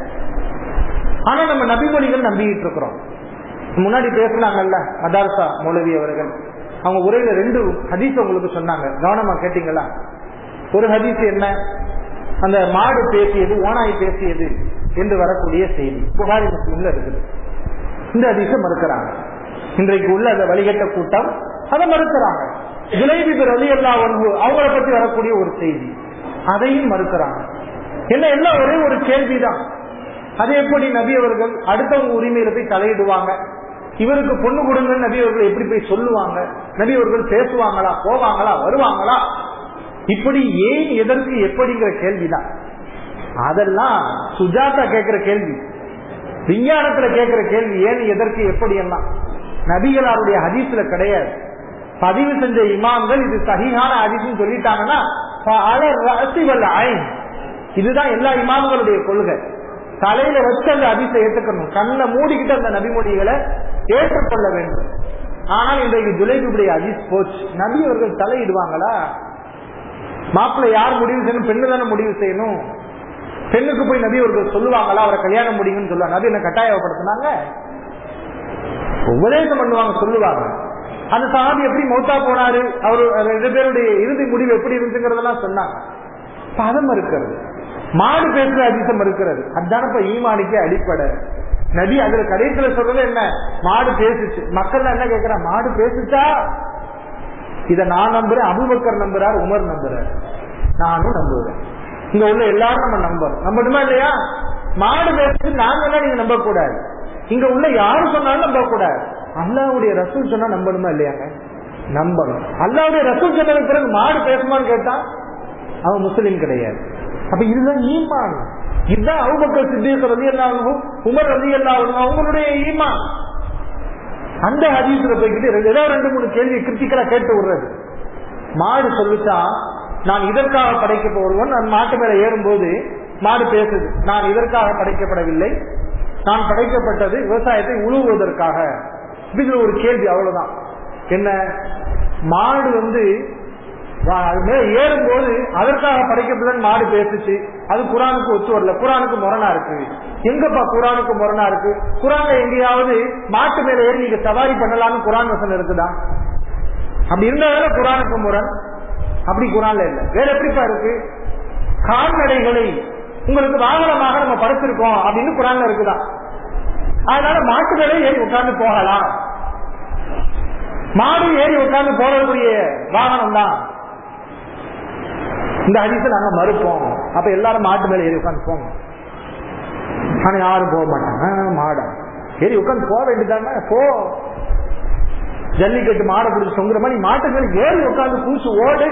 ஆனா நம்ம நபிமொழிகள் நம்பிக்கிட்டு இருக்கிறோம் முன்னாடி பேசினாங்கல்ல மதார்சா மௌலவி அவர்கள் அவங்க உரையில ரெண்டு ஹதீஸ் உங்களுக்கு சொன்னாங்க கவனமா கேட்டீங்களா ஒரு ஹதீஸ் என்ன அந்த மாடு பேசியது ஓனாய் பேசியது என்று வரக்கூடிய செய்தி புகாரி முஸ்லிம்ல இருக்குது இந்த ஹதீஸை மறுக்கிறாங்க இன்றைக்கு உள்ள அந்த வழிகட்ட கூட்டம் அதை மறுக்கிறாங்க ஜுலைபி ரலி அல்லா ஒன்று அவங்கள பத்தி வரக்கூடிய ஒரு செய்தி அதையும் மறுக்கிறாங்க என்ன எல்லாம் ஒரே ஒரு கேள்விதான் அது எப்படி நபி அவர்கள் அடுத்தவங்க உரிமையில போய் தலையிடுவாங்க இவருக்கு பொண்ணு கொடுங்க நபி அவர்கள் எப்படி போய் சொல்லுவாங்க நபி அவர்கள் பேசுவாங்களா போவாங்களா வருவாங்களா இப்படி ஏன் எதற்கு எப்படிங்கிற கேள்விதான் அதெல்லாம் சுஜாதா கேட்கிற கேள்வி விஞ்ஞானத்துல கேட்கிற கேள்வி ஏன் எதற்கு எப்படி எல்லாம் நபிகளாருடைய ஹதீஸ்ல கிடையாது பதிவு செஞ்ச இமாம்கள் இது சகிஹான ஹதீஸ்னு சொல்லிட்டாங்கன்னா இதுதான் எல்லா இமாம்களுடைய கொள்கை தலையில வச்சு அந்த அதிசை ஏற்றுக்கணும் கண்ணை மூடிக்கிட்டு அந்த நபிமொழிகளை ஏற்றுக்கொள்ள வேண்டும் ஆனால் இன்றைக்கு ஜுலைபுடைய அதிஸ் போச்சு நபி அவர்கள் தலையிடுவாங்களா மாப்பிள்ளை யார் முடிவு செய்யணும் பெண்ணு தானே முடிவு செய்யணும் பெண்ணுக்கு போய் நபி அவர்கள் சொல்லுவாங்களா அவரை கல்யாணம் முடியும்னு சொல்லுவாங்க நபி என்ன கட்டாயப்படுத்தினாங்க உபதேசம் பண்ணுவாங்க சொல்லுவாங்க அந்த சகாபி எப்படி மௌத்தா போனாரு அவர் ரெண்டு பேருடைய இறுதி முடிவு எப்படி இருந்துங்கிறதெல்லாம் சொன்னாங்க பதம் இருக்கிறது மாடு பேசுற அதிசம் இருக்கிறது அதுதானப்ப ஈமானிக்கு அடிப்படை நபி அதுல கடைசியில சொல்றது என்ன மாடு பேசுச்சு மக்கள் என்ன கேட்கிறா மாடு பேசுச்சா இத நான் நம்புறேன் அபுபக்கர் நம்புறார் உமர் நம்புறார் நானும் நம்புறேன் இங்க உள்ள எல்லாரும் நம்ம நம்புறோம் நம்பணுமா இல்லையா மாடு பேசுச்சு நாங்க நீங்க நம்ப கூடாது இங்க உள்ள யாரு சொன்னாலும் நம்ப கூடாது அல்லாவுடைய ரசூல் சொன்னா நம்பணுமா இல்லையாங்க நம்பணும் அல்லாவுடைய ரசூல் சொன்னதுக்கு பிறகு மாடு பேசுமான்னு கேட்டா அவன் முஸ்லீம் கிடையாது அப்ப இதுதான் ஈமான் இதுதான் அவுபக்கர் சித்திக ரதி எல்லாவும் உமர் ரதி எல்லாவும் அவங்களுடைய ஈமான் அந்த ஹதீஸ்ல போய்கிட்டு ரெண்டு- ஏதோ ரெண்டு மூணு கேள்வி கிரிட்டிக்கலா கேட்டு விடுறது மாடு சொல்லிச்சா நான் இதற்காக படைக்கப்படுவன் நான் மாட்டு மேல ஏறும்போது மாடு பேசுது நான் இதற்காக படைக்கப்படவில்லை நான் படைக்கப்பட்டது விவசாயத்தை உழுவுவதற்காக இதுல ஒரு கேள்வி அவ்வளவுதான் என்ன மாடு வந்து வா- அது மேல ஏறும்போது அதற்காக படைக்கப்படலன்னு மாடு பேசுச்சு அது குரானுக்கு ஒத்து வரல குரானுக்கு முரணா இருக்கு எங்கப்பா குரானுக்கு முரணா இருக்கு குரான்ல எங்கேயாவது மாட்டு மேல ஏறி நீங்க சவாரி பண்ணலாம்னு குரான் வசனம் இருக்குதா அப்படி இருந்தாலும் குரானுக்கு முரண் அப்படி குரான்ல இல்ல வேற எப்படிப்பா இருக்கு கால்நடைகளை உங்களுக்கு வாகனமாக நம்ம படைச்சிருக்கோம் அப்படின்னு குரான்ல இருக்குதா அதனால மாட்டு மேலே ஏறி உட்கார்ந்து போகலாம் மாடு ஏறி உட்கார்ந்து போறதுக்குரிய வாகனம் தான் இந்த ஹதீஸை நாங்க மறுப்போம் அப்ப எல்லாரும் மாட்டு மேல ஏறி உட்கார்ந்து போங்க ஆனா யாரும் போக மாட்டாங்க ஆ, மாடா ஏறி உட்கார்ந்து போக வேண்டியதானே போ ஜல்லிக்கட்டு மாடை பிடிச்சி தொங்குற மாதிரி மாட்டு மேல ஏறி உட்கார்ந்து பூசு ஓடு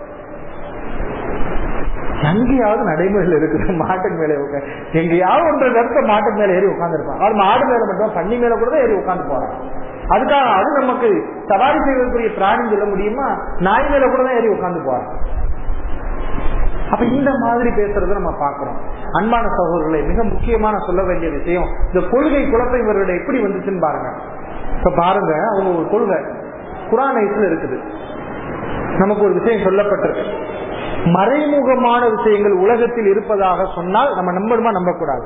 எங்கேயாவது நடைமுறையில் இருக்குது மாட்டுக்கு மேலே உட்கார் எங்கேயாவது ஒன்று நேரத்தை மாட்டுக்கு மேல ஏறி உட்காந்துருப்பான் அவர் மாடு மேல மட்டும் தண்ணி மேல கூட தான் ஏறி உட்காந்து போறான் அதுக்காக அது நமக்கு சவாரி செய்வதற்குரிய பிராணி சொல்ல முடியுமா நாய் மேல கூட தான் ஏறி உட்காந்து போறான் அப்ப இந்த மாதிரி பேசுறத நம்ம பாக்குறோம் அன்பான சகோதரர்களை மிக முக்கியமான சொல்ல வேண்டிய விஷயம் இந்த கொள்கை குழப்பம் இவர்களுடைய எப்படி வந்துச்சுன்னு பாருங்க இப்ப பாருங்க அவங்க ஒரு கொள்கை குரான் ஐஸ்ல இருக்குது நமக்கு ஒரு விஷயம் சொல்லப்பட்டிருக்கு மறைமுகமான விஷயங்கள் உலகத்தில் இருப்பதாக சொன்னால் நம்ம நம்பணுமா நம்பக்கூடாது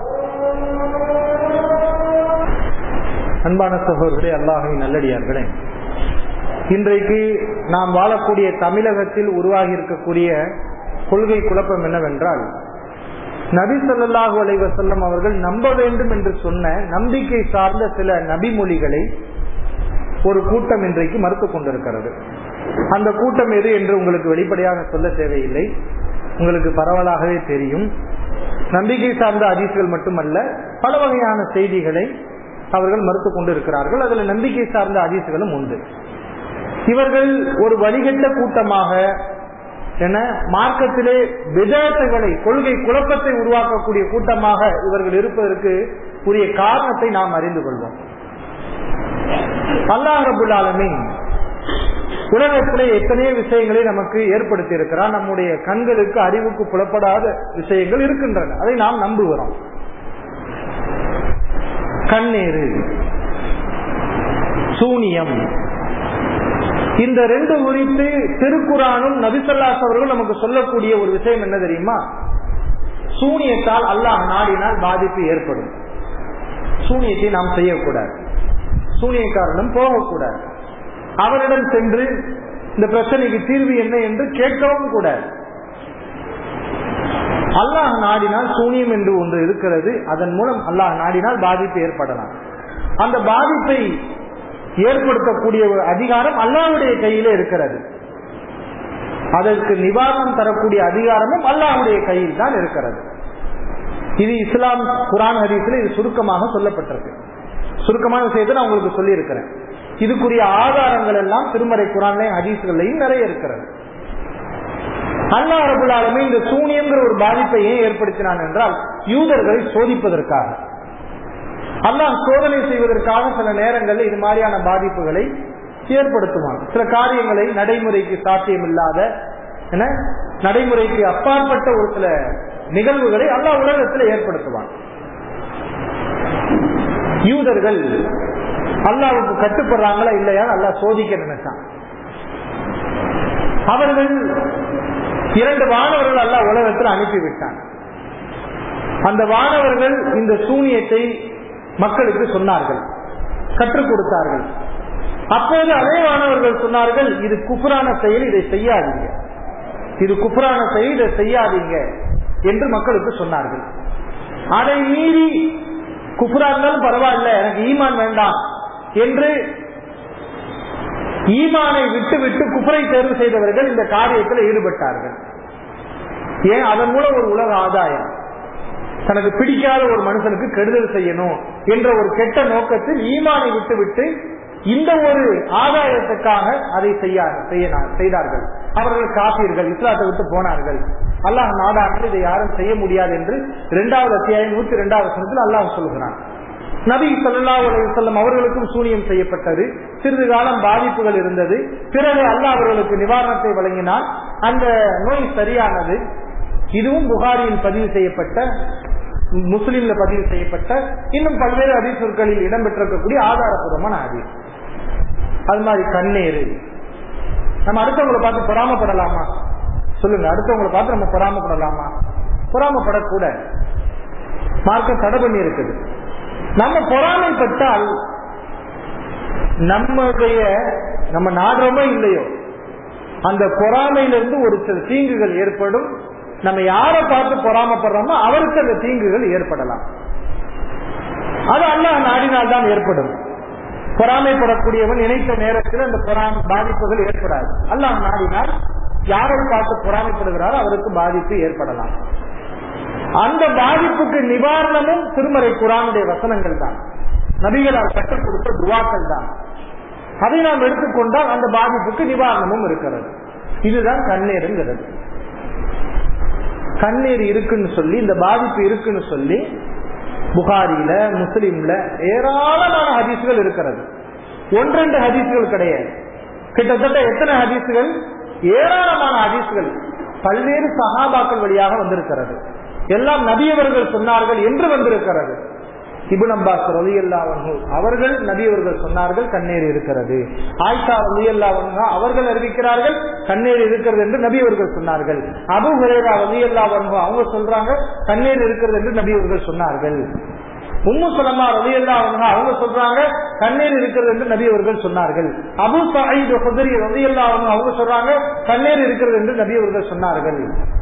அன்பான சகோதரர்களே அல்லாஹின் நல்லடியார்களே இன்றைக்கு நாம் வாழக்கூடிய தமிழகத்தில் உருவாகி இருக்கக்கூடிய கொள்கை குழப்பம் என்னவென்றால் நபி ஸல்லல்லாஹு அலைஹி வஸல்லம் அவர்கள் நம்ப வேண்டும் என்று சொன்ன நம்பிக்கை சார்ந்த சில நபிமொழிகளை ஒரு கூட்டம் இன்றைக்கு மறுத்துக் கொண்டிருக்கிறது அந்த கூட்டம் எது என்று உங்களுக்கு வெளிப்படையாக சொல்ல தேவையில்லை உங்களுக்கு பரவலாகவே தெரியும் நம்பிக்கை சார்ந்த அதிசுகள் மட்டுமல்ல பல வகையான செய்திகளை அவர்கள் மறுத்துக் கொண்டிருக்கிறார்கள் அதுல நம்பிக்கை சார்ந்த அதிசுகளும் உண்டு இவர்கள் ஒரு வழிகட்ட கூட்டமாக என மார்க்கத்திலே விதத்துகளை கொள்கை குழப்பத்தை உருவாக்கக்கூடிய கூட்டமாக இவர்கள் இருப்பதற்கு உரிய காரணத்தை நாம் அறிந்து கொள்வோம் அல்லாஹ் ரபுல் ஆலமீன் உலகத்திலே எத்தனையோ விஷயங்களை நமக்கு ஏற்படுத்தி இருக்கிறார் நம்முடைய கண்களுக்கு அறிவுக்கு புலப்படாத விஷயங்கள் இருக்கின்றன அதை நாம் நம்புகிறோம் கண்ணீரு சூனியம் இந்த ரெண்டு குறித்து திருக்குறானும் நபிசல்லாஸ் அவர்கள் நமக்கு சொல்லக்கூடிய ஒரு விஷயம் என்ன தெரியுமா சூனியத்தால் அல்லாஹ் நாடினால் பாதிப்பு ஏற்படும் சூனியத்தை நாம் செய்யக்கூடாது சூனியக்காரனும் போகக்கூடாது அவரிடம் சென்று இந்த பிரச்சனைக்கு தீர்வு என்ன என்று கேட்கவும் கூடாது அல்லாஹ் நாடினால் சூனியம் என்று ஒன்று இருக்கிறது அதன் மூலம் அல்லாஹ் நாடினால் பாதிப்பு ஏற்படலாம் அந்த பாதிப்பை ஏற்படுத்தக்கூடிய ஒரு அதிகாரம் அல்லாஹ்வுடைய கையிலே இருக்கிறது அதற்கு நிவாரணம் தரக்கூடிய அதிகாரமும் அல்லாஹ்வுடைய கையில் தான் இருக்கிறது இது இஸ்லாம் குரான் ஹதீஸ்ல இது சுருக்கமாக சொல்லப்பட்டிருக்கு சுருக்கமான விஷயத்தை நான் உங்களுக்கு சொல்லி இருக்கிறேன் இதுக்குரிய ஆதாரங்கள் எல்லாம் திருமறை குரான்லையும் ஹதீஸ்கள்லையும் நிறைய இருக்கிறது அல்லா ரபுல்லாலுமே இந்த சூனியங்கிற ஒரு பாதிப்பை ஏன் ஏற்படுத்தினான் என்றால் யூதர்களை சோதிப்பதற்காக அல்லாஹ் சோதனை செய்வதற்காக சில நேரங்களில் இது மாதிரியான பாதிப்புகளை ஏற்படுத்துவான் சில காரியங்களை நடைமுறைக்கு சாத்தியம் இல்லாத என நடைமுறைக்கு அப்பாற்பட்ட ஒரு சில நிகழ்வுகளை அல்லாஹ் உலகத்தில் ஏற்படுத்துவான் யூதர்கள் அல்லாவுக்கு கட்டுப்படுறாங்களா இல்லையா அல்லாஹ் சோதிக்க நினைச்சான் அவர்கள் இரண்டு வானவர்கள் அல்ல உலகத்தில் அனுப்பிவிட்டான் அந்த வானவர்கள் இந்த சூனியத்தை மக்களுக்கு சொன்னார்கள் கற்றுக் கொடுத்தார்கள் அப்போது அதே வானவர்கள் சொன்னார்கள் இது குஃபரான செயல் இதை செய்யாதீங்க இது குஃபரான செயல் இதை செய்யாதீங்க என்று மக்களுக்கு சொன்னார்கள் அதை மீறி குஃபுரா இருந்தாலும் பரவாயில்ல எனக்கு ஈமான் வேண்டாம் என்று ஈமானை விட்டு விட்டு குஃபரை தேர்வு செய்தவர்கள் இந்த காரியத்தில் ஈடுபட்டார்கள் ஏன் அதன் மூலம் ஒரு உலக ஆதாயம் தனக்கு பிடிக்காத ஒரு மனுஷனுக்கு கெடுதல் செய்யணும் என்ற ஒரு கெட்ட நோக்கத்தில் ஈமானை விட்டு விட்டு இந்த ஒரு ஆதாயத்துக்காக அதை செய்தார்கள் அவர்கள் காப்பீர்கள் இஸ்லாத்தை விட்டு போனார்கள் அல்லாஹ் நாடாமல் இதை யாரும் செய்ய முடியாது என்று இரண்டாவது அத்தியாயம் நூத்தி இரண்டாவது வசனத்தில் அல்லாஹ் சொல்கிறான் நபி சொல்லா செல்லம் அவர்களுக்கும் சூனியம் செய்யப்பட்டது சிறிது காலம் பாதிப்புகள் இருந்தது பிறகு அல்லாஹ் அவர்களுக்கு நிவாரணத்தை வழங்கினார் அந்த நோய் சரியானது இதுவும் புகாரியில் பதிவு செய்யப்பட்ட முஸ்லீம்ல பதிவு செய்யப்பட்ட இன்னும் பல்வேறு அதிசொற்களில் இடம்பெற்றிருக்கக்கூடிய ஆதாரபூர்வமான அதிர் அது மாதிரி கண்ணீர் நம்ம அடுத்தவங்களை பார்த்து பொறாமப்படலாமா சொல்லுங்க அடுத்தவங்களை பார்த்து நம்ம பொறாமப்படலாமா பொறாமப்படக்கூட மார்க்கம் தடை பண்ணி இருக்குது நம்ம பொறாமைப்பட்டால் நம்முடைய நம்ம நாடுறோமோ இல்லையோ அந்த பொறாமையிலிருந்து ஒரு சில தீங்குகள் ஏற்படும் நம்ம யாரை பார்த்து பொறாமப்படுறோமோ அவருக்கு அந்த தீங்குகள் ஏற்படலாம் அது அல்லாஹ் நாடினால் தான் ஏற்படும் பொறாமைப்படக்கூடியவன் நினைத்த நேரத்தில் அந்த பொறாமை பாதிப்புகள் ஏற்படாது அல்லாஹ் நாடினால் யாரை பார்த்து பொறாமைப்படுகிறாரோ அவருக்கு பாதிப்பு ஏற்படலாம் அந்த பாதிப்புக்கு நிவாரணமும் திருமறை குரானுடைய வசனங்கள் தான் நபிகளால் கற்றுக் கொடுத்த துவாக்கள் தான் அதை நாம் எடுத்துக்கொண்டால் அந்த பாதிப்புக்கு நிவாரணமும் இருக்கிறது இதுதான் கண்ணீருங்கிறது கண்ணீர் இருக்குன்னு சொல்லி இந்த பாதிப்பு இருக்குன்னு சொல்லி புகாரில முஸ்லிம்ல ஏராளமான ஹதீசுகள் இருக்கிறது ஒன்றெண்டு ஹதீசுகள் கிடையாது கிட்டத்தட்ட எத்தனை ஹதீசுகள் ஏராளமான ஹதீசுகள் பல்வேறு சகாபாக்கள் வழியாக வந்திருக்கிறது எல்லாம் நபியவர்கள் சொன்னார்கள் என்று வந்திருக்கிறது இபுன் அப்பாஸ் ரவி அவர்கள் நபியவர்கள் சொன்னார்கள் கண்ணீர் இருக்கிறது ஆயிஷா ரவி அவர்கள் அறிவிக்கிறார்கள் கண்ணீர் இருக்கிறது என்று நபியவர்கள் சொன்னார்கள் அபு ஹுரேரா ரவி அவங்க சொல்றாங்க கண்ணீர் இருக்கிறது என்று நபியவர்கள் சொன்னார்கள் உம்மு சலமா ரவி அவங்க சொல்றாங்க கண்ணீர் இருக்கிறது என்று நபியவர்கள் சொன்னார்கள் அபு சயீத் ஹுதரி ரவி அவங்க சொல்றாங்க கண்ணீர் இருக்கிறது என்று நபியவர்கள் சொன்னார்கள்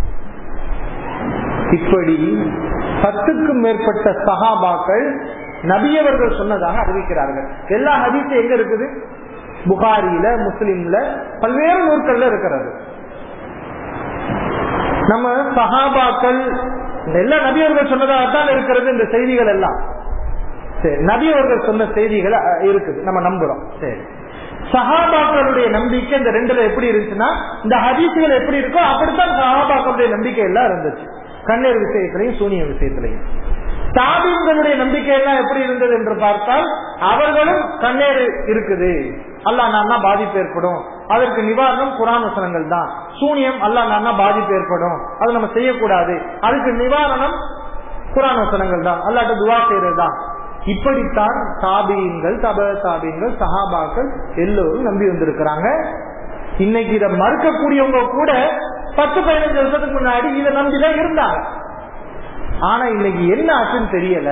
இப்படி பத்துக்கும் மேற்பட்ட சகாபாக்கள் நபியவர்கள் சொன்னதாக அறிவிக்கிறார்கள் எல்லா ஹதீஸும் எங்க இருக்குது புகாரியில முஸ்லிம்ல பல்வேறு நூற்கள்ல இருக்கிறது நம்ம சகாபாக்கள் எல்லா நபியவர்கள் சொன்னதாகத்தான் இருக்கிறது இந்த செய்திகள் எல்லாம் சரி நபியவர்கள் சொன்ன செய்திகள் இருக்குது நம்ம நம்புறோம் சரி சஹாபாக்களுடைய நம்பிக்கை இந்த ரெண்டுல எப்படி இருந்துச்சுன்னா இந்த ஹதீசுகள் எப்படி இருக்கோ அப்படித்தான் சஹாபாக்களுடைய நம்பிக்கை எல்லாம் இருந்துச்சு கண்ணீர் விஷயத்திலையும் சூனிய விஷயத்திலையும் தாபின்களுடைய நம்பிக்கை எல்லாம் எப்படி இருந்தது என்று பார்த்தால் அவர்களும் கண்ணீர் இருக்குது அல்லா நான்னா பாதிப்பு ஏற்படும் அதற்கு நிவாரணம் குரான் வசனங்கள் தான் சூனியம் அல்லா நான்னா பாதிப்பு ஏற்படும் அது நம்ம செய்யக்கூடாது அதுக்கு நிவாரணம் குரான் வசனங்கள் தான் அல்லாட்ட துவா செய்யறது தான் இப்படித்தான் தாபியங்கள் தப தாபியங்கள் சஹாபாக்கள் எல்லோரும் நம்பி வந்திருக்கிறாங்க இன்னைக்கு இதை மறுக்கக்கூடியவங்க கூட பத்து பதினஞ்சு வருஷத்துக்கு முன்னாடி இதை நம்பிதான் இருந்தாங்க ஆனா இன்னைக்கு என்ன ஆச்சுன்னு தெரியல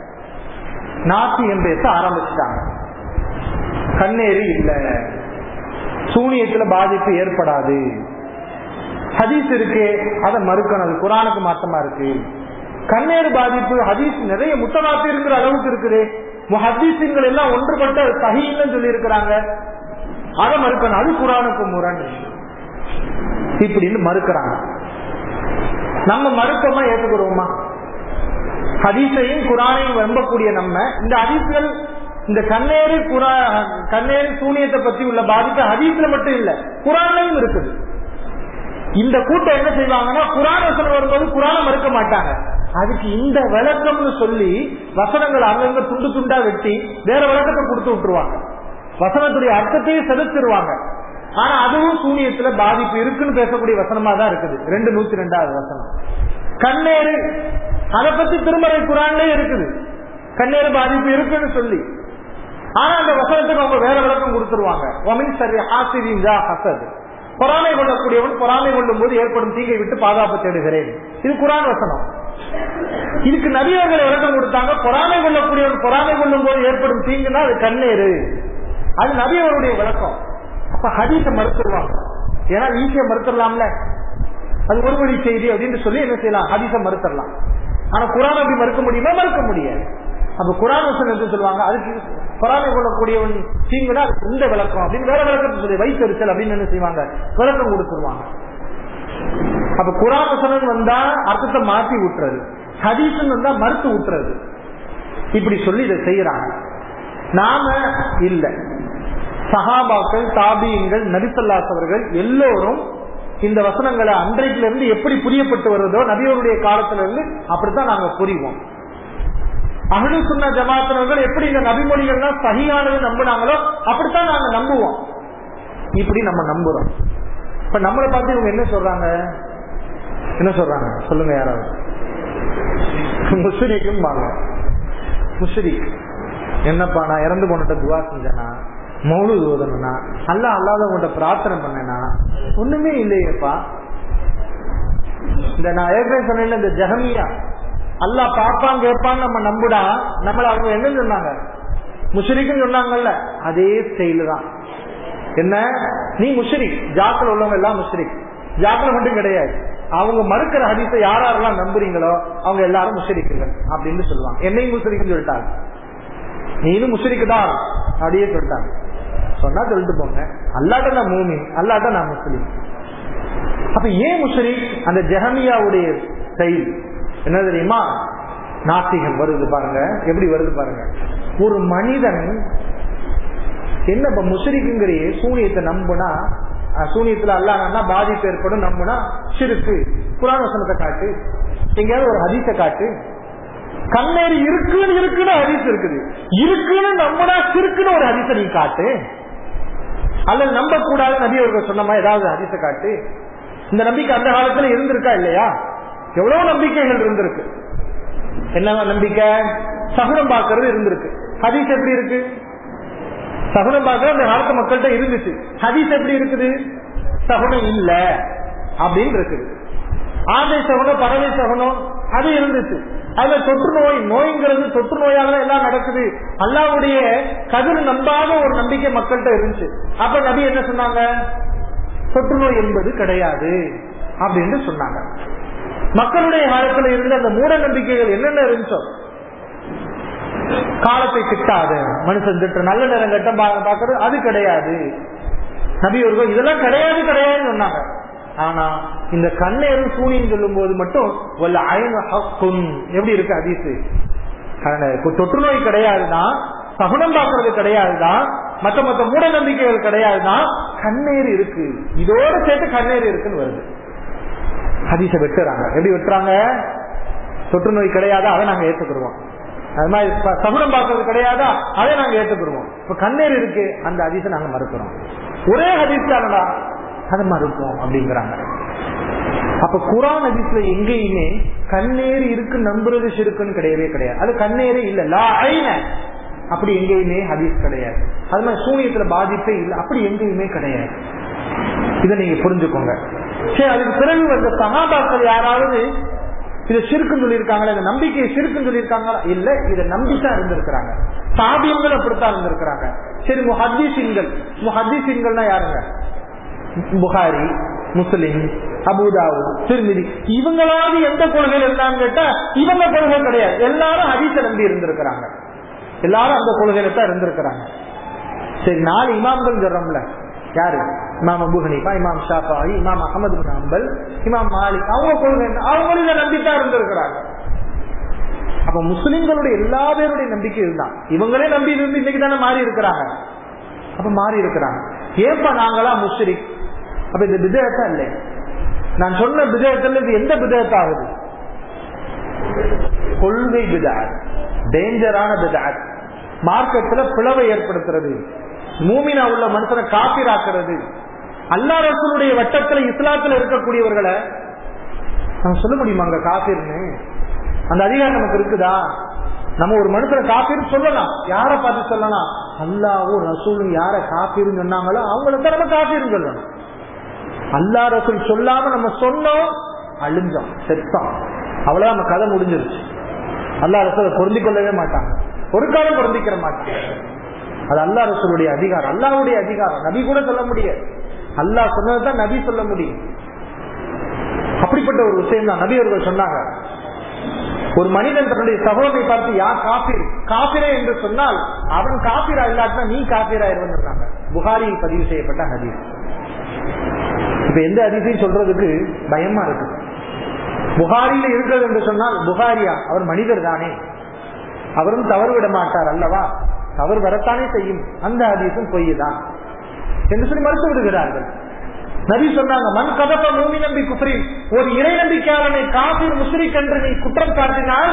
நாத்தியம் பேச ஆரம்பிச்சிட்டாங்க கண்ணேறி இல்ல சூனியத்துல பாதிப்பு ஏற்படாது ஹதீஸ் இருக்கு அதை மறுக்கணும் அது குரானுக்கு மாற்றமா இருக்கு கண்ணேறு பாதிப்பு ஹதீஸ் நிறைய முத்தவாத்தி இருக்கிற அளவுக்கு இருக்குது ஹதீசுங்கள் எல்லாம் ஒன்றுபட்ட சகின்னு சொல்லி இருக்கிறாங்க அதை மறுக்கணும் அது குரானுக்கு முரண் இப்படின்னு மறுக்கிறாங்க நம்ம மறுக்கமா ஏற்றுக்கிறோமா ஹதீஸையும் குரானையும் நம்பக்கூடிய நம்ம இந்த ஹதீஸ்கள் இந்த கண்ணேறு குரா கண்ணேறு சூனியத்தை பத்தி உள்ள பாதிப்பு ஹதீஸ்ல மட்டும் இல்ல குரானையும் இருக்குது இந்த கூட்டம் என்ன செய்வாங்கன்னா குரான் வசனம் வரும்போது குரான மறுக்க மாட்டாங்க அதுக்கு இந்த விளக்கம்னு சொல்லி வசனங்கள் அங்கங்க துண்டு துண்டா வெட்டி வேற விளக்கத்தை கொடுத்து விட்டுருவாங்க வசனத்துடைய அர்த்தத்தையும் செலுத்திடுவாங்க ஆனா அதுவும் சூனியத்துல பாதிப்பு இருக்குன்னு பேசக்கூடிய வசனமா தான் இருக்குது ரெண்டு நூத்தி ரெண்டாவது வசனம் கண்ணேறு அதை பத்தி திருமறை குரான்லயே இருக்குது கண்ணேறு பாதிப்பு இருக்குன்னு சொல்லி ஆனா அந்த வசனத்துக்கு அவங்க வேற விளக்கம் கொடுத்துருவாங்க ஒமின் சரி ஆசிரியா ஹசத் பொறாமை கொள்ளக்கூடியவன் பொறாமை கொள்ளும் போது ஏற்படும் தீங்கை விட்டு பாதுகாப்பு தேடுகிறேன் இது குரான் வசனம் இதுக்கு நபியவர்கள் விளக்கம் கொடுத்தாங்க பொறாமை கொள்ளக்கூடியவன் பொறாமை கொள்ளும் போது ஏற்படும் தீங்குன்னா அது கண்ணேறு அது நபியவருடைய விளக்கம் அப்ப ஹதீஸ மறுத்துருவாங்க ஏன்னா ஈஸியா மறுத்துடலாம்ல அது ஒரு வழி செய்தி அப்படின்னு சொல்லி என்ன செய்யலாம் ஹதீஸ மறுத்துடலாம் ஆனா குரான் அப்படி மறுக்க முடியுமா மறுக்க முடியாது அப்ப குரான் வசனம் எடுத்து சொல்லுவாங்க அதுக்கு குரானை கொள்ளக்கூடியவன் தீங்குனா அதுக்கு இந்த விளக்கம் அப்படின்னு வேற விளக்கத்தை சொல்லி வைத்தறிச்சல் அப்படின்னு என்ன செய்வாங்க விளக்கம் கொடுத்துருவாங்க அப்ப குரான் வசனம் வந்தா அர்த்தத்தை மாத்தி விட்டுறது ஹதீசன் வந்தா மறுத்து விட்டுறது இப்படி சொல்லி இதை செய்யறாங்க நாம இல்ல சஹாபாக்கள் தாபியங்கள் நபிசல்லாஸ் அவர்கள் எல்லோரும் இந்த வசனங்களை அன்றைக்குல இருந்து எப்படி புரியப்பட்டு வருதோ நபியோருடைய காலத்துல இருந்து அப்படித்தான் நாங்க புரிவோம் அகலு சுன்ன ஜமாத்தினர்கள் எப்படி இந்த நபிமொழிகள்லாம் சகியானது நம்பினாங்களோ அப்படித்தான் நாங்க நம்புவோம் இப்படி நம்ம நம்புறோம் இப்ப நம்மளை பார்த்து இவங்க என்ன சொல்றாங்க என்ன சொல்றாங்க சொல்லுங்க யாராவது முஸ்லிக்கும் வாங்க முஸ்லிக் என்னப்பா நான் இறந்து போனட்ட துவா செஞ்சேனா மௌலு ஓதனா அல்ல அல்லாதவங்கிட்ட பிரார்த்தனை பண்ணனா ஒண்ணுமே இல்லையேப்பா இந்த நான் ஏற்கனவே சொன்னேன் இந்த ஜெகமியா அல்லா பாப்பான் கேட்பான்னு நம்ம நம்புடா நம்மள அவங்க என்ன சொன்னாங்க முஷரிக்குன்னு சொன்னாங்கல்ல அதே ஸ்டைலு தான் என்ன நீ முஷரிக் ஜாக்கில் உள்ளவங்க எல்லாம் முஷரிக் ஜாக்கில் மட்டும் கிடையாது அவங்க மறுக்கிற ஹதீஸை யார் யாரெல்லாம் நம்புறீங்களோ அவங்க எல்லாரும் முஷரிக்குங்கள் அப்படின்னு சொல்லுவாங்க என்னையும் முஷரிக்குன்னு சொல்லிட்டாங்க நீனும் முஷரிக்குதான் அப்படியே சொல்லிட்டாங்க சொன்னா சொல்லிட்டு போங்க அல்லாட்ட நான் மூமி அல்லாட்ட நான் முஸ்லீம் அப்ப ஏன் முஷரிக் அந்த ஜெஹமியாவுடைய ஸ்டைல் என்ன தெரியுமா நாத்திகம் வருது பாருங்க எப்படி வருது பாருங்க ஒரு மனிதன் என்ன இப்ப முஷரிக்குங்கிற சூனியத்தை நம்புனா சூனியத்துல அல்லாங்கன்னா பாதிப்பு ஏற்படும் நம்புனா சிறுக்கு புராண வசனத்தை காட்டு எங்கேயாவது ஒரு ஹதீஸை காட்டு கண்ணேறு இருக்குன்னு இருக்குன்னு ஹதீஸ் இருக்குது இருக்குன்னு நம்புனா சிறுக்குன்னு ஒரு ஹதீஸை நீ காட்டு அல்லது நம்ப கூடாது நபி அவர்கள் சொன்னமா ஏதாவது ஹதீஸை காட்டு இந்த நம்பிக்கை அந்த காலத்துல இருந்திருக்கா இல்லையா எவ்வளவு நம்பிக்கைகள் இருந்திருக்கு என்ன நம்பிக்கை சகுனம் பார்க்கறது இருந்திருக்கு ஹதீஸ் எப்படி இருக்கு சகுனம் பார்க்கறது அந்த காலத்து மக்கள்கிட்ட இருந்துச்சு ஹதீஸ் எப்படி இருக்குது சகுனம் இல்ல அப்படின்னு இருக்குது ஆதை சகுனம் பறவை சகுனம் அது இருந்துச்சு அதுல தொற்று நோய் நோய்ங்கிறது தொற்று நோயால எல்லாம் நடக்குது அல்லாவுடைய கதிர் நம்பாத ஒரு நம்பிக்கை மக்கள்கிட்ட இருந்துச்சு அப்ப நபி என்ன சொன்னாங்க தொற்று நோய் என்பது கிடையாது அப்படின்னு சொன்னாங்க மக்களுடைய காலத்துல இருந்த அந்த மூட நம்பிக்கைகள் என்னென்ன இருந்துச்சோ காலத்தை திட்டாத மனுஷன் திட்ட நல்ல நேரம் கட்ட பாக்குறது அது கிடையாது நபியவர்கள் இதெல்லாம் கிடையாது கிடையாதுன்னு சொன்னாங்க ஆனா இந்த கண்ணேரும் சூனியம் சொல்லும் போது மட்டும் வல்ல அயன ஹக்கும் எப்படி இருக்கு அதிசு தொற்று நோய் கிடையாதுதான் சகுனம் பார்க்கறது கிடையாதுதான் மத்த மத்த மூட நம்பிக்கைகள் கிடையாதுதான் கண்ணேறு இருக்கு இதோட சேர்த்து கண்ணேறு இருக்குன்னு வருது ஹதீச வெட்டுறாங்க எப்படி வெட்டுறாங்க தொற்று நோய் கிடையாதா அதை நாங்க ஏத்துக்கிடுவோம் அது மாதிரி சகுனம் பார்க்கறது கிடையாதா அதை நாங்க ஏத்துக்கிடுவோம் இப்ப கண்ணீர் இருக்கு அந்த ஹதீஸை நாங்க மறுக்கிறோம் ஒரே ஹதீஸ் தானடா அதை மறுப்போம் அப்படிங்கிறாங்க அப்ப குரான் ஹதீஸ்ல எங்கேயுமே கண்ணேர் இருக்கு நம்புறது சிறுக்குன்னு கிடையவே கிடையாது அது கண்ணேரே இல்ல லா ஐன அப்படி எங்கேயுமே ஹதீஸ் கிடையாது அது மாதிரி சூனியத்துல பாதிப்பே இல்லை அப்படி எங்கேயுமே கிடையாது இதை நீங்க புரிஞ்சுக்கோங்க சரி அதுக்கு பிறகு வந்த சகாபாக்கள் யாராவது இதை சிறுக்குன்னு சொல்லியிருக்காங்களா இந்த நம்பிக்கையை சிறுக்குன்னு சொல்லியிருக்காங்களா இல்ல இதை நம்பித்தான் இருந்திருக்கிறாங்க சாபியங்கள் அப்படித்தான் இருந்திருக்கிறாங்க சரி முஹத்தீசின்கள் முஹத்தீசின்கள்னா யாருங்க புகாரி முஸ்லிம் அபுதாவு திருமிதி இவங்களாவது எந்த கொள்கையில் இருந்தான்னு கேட்டா இவங்க கொள்கை கிடையாது எல்லாரும் ஹதீஸ நம்பி இருந்திருக்கிறாங்க எல்லாரும் அந்த கொள்கையில தான் இருந்திருக்கிறாங்க சரி நாலு இமாம்கள் சொல்றோம்ல யாரு இமாம் அபு ஹனீஃபா இமாம் ஷாஃபாயி இமாம் அகமது பின் ஹம்பல் இமாம் மாலிக் அவங்க கொள்கை என்ன? அவங்களும் இதை நம்பித்தான் இருந்திருக்கிறாங்க அப்ப முஸ்லிம்களுடைய எல்லா பேருடைய நம்பிக்கை இதுதான் இவங்களே நம்பி இருந்து இன்னைக்கு தானே மாறி இருக்கிறாங்க அப்ப மாறி இருக்கிறாங்க ஏப்பா நாங்களா முஸ்லிக் அப்ப இந்த விதயத்தா இல்லை நான் சொன்ன விதயத்துல இது எந்த விதயத்தாகுது கொள்கை விதாத் டேஞ்சரான விதாத் மார்க்கெட்ல பிளவை ஏற்படுத்துறது மூமினா உள்ள மனுஷனை காப்பீராக்குறது அல்லா ரசூலுடைய வட்டத்துல இஸ்லாத்துல இருக்கக்கூடியவர்களை நம்ம சொல்ல முடியுமா அங்க காப்பீர்னு அந்த அதிகாரம் நமக்கு இருக்குதா நம்ம ஒரு மனுஷனை காப்பீர் சொல்லலாம் யார பார்த்து சொல்லலாம் அல்லாவும் ரசூலும் யார காப்பீர்னு சொன்னாங்களோ அவங்கள தான் நம்ம காப்பீர்னு சொல்லணும் அல்லா ரசூல் சொல்லாம நம்ம சொன்னோம் அழிஞ்சோம் செத்தோம் அவ்வளவு நம்ம கதை முடிஞ்சிருச்சு அல்லா ரசூலை பொருந்திக் கொள்ளவே மாட்டாங்க ஒரு காலம் பொருந்திக்கிற மாட்டாங்க அது அல்லா ரசூலுடைய அதிகாரம் அல்லாவுடைய அதிகாரம் நபி கூட சொல்ல முடியாது அல்லாஹ் சொன்னதுதான் நபி சொல்ல முடியும் அப்படிப்பட்ட ஒரு விஷயம் தான் நபி அவர்கள் சொன்னாங்க ஒரு மனிதன் தன்னுடைய சகோதரை பார்த்து யார் காப்பீர் காப்பிரே என்று சொன்னால் அவன் காப்பீரா இல்லாட்டினா நீ காப்பீரா இருந்திருக்காங்க புகாரியில் பதிவு செய்யப்பட்ட ஹதீஸ் இப்ப எந்த ஹதீஸையும் சொல்றதுக்கு பயமா இருக்கு புகாரியில இருக்கிறது என்று சொன்னால் புகாரியா அவர் மனிதர் தானே அவரும் தவறு விட மாட்டார் அல்லவா தவறு வரத்தானே செய்யும் அந்த ஹதீஸும் பொய் தான் என்று சொல்லி மறுத்து விடுகிறார்கள் நபி சொன்னாங்க மண் கதப்ப மூமி நம்பி குஃப்ரி ஒரு இறை நம்பிக்கையாளனை காபீர் முஸ்ரிக் என்று நீ குற்றம் சாட்டினால்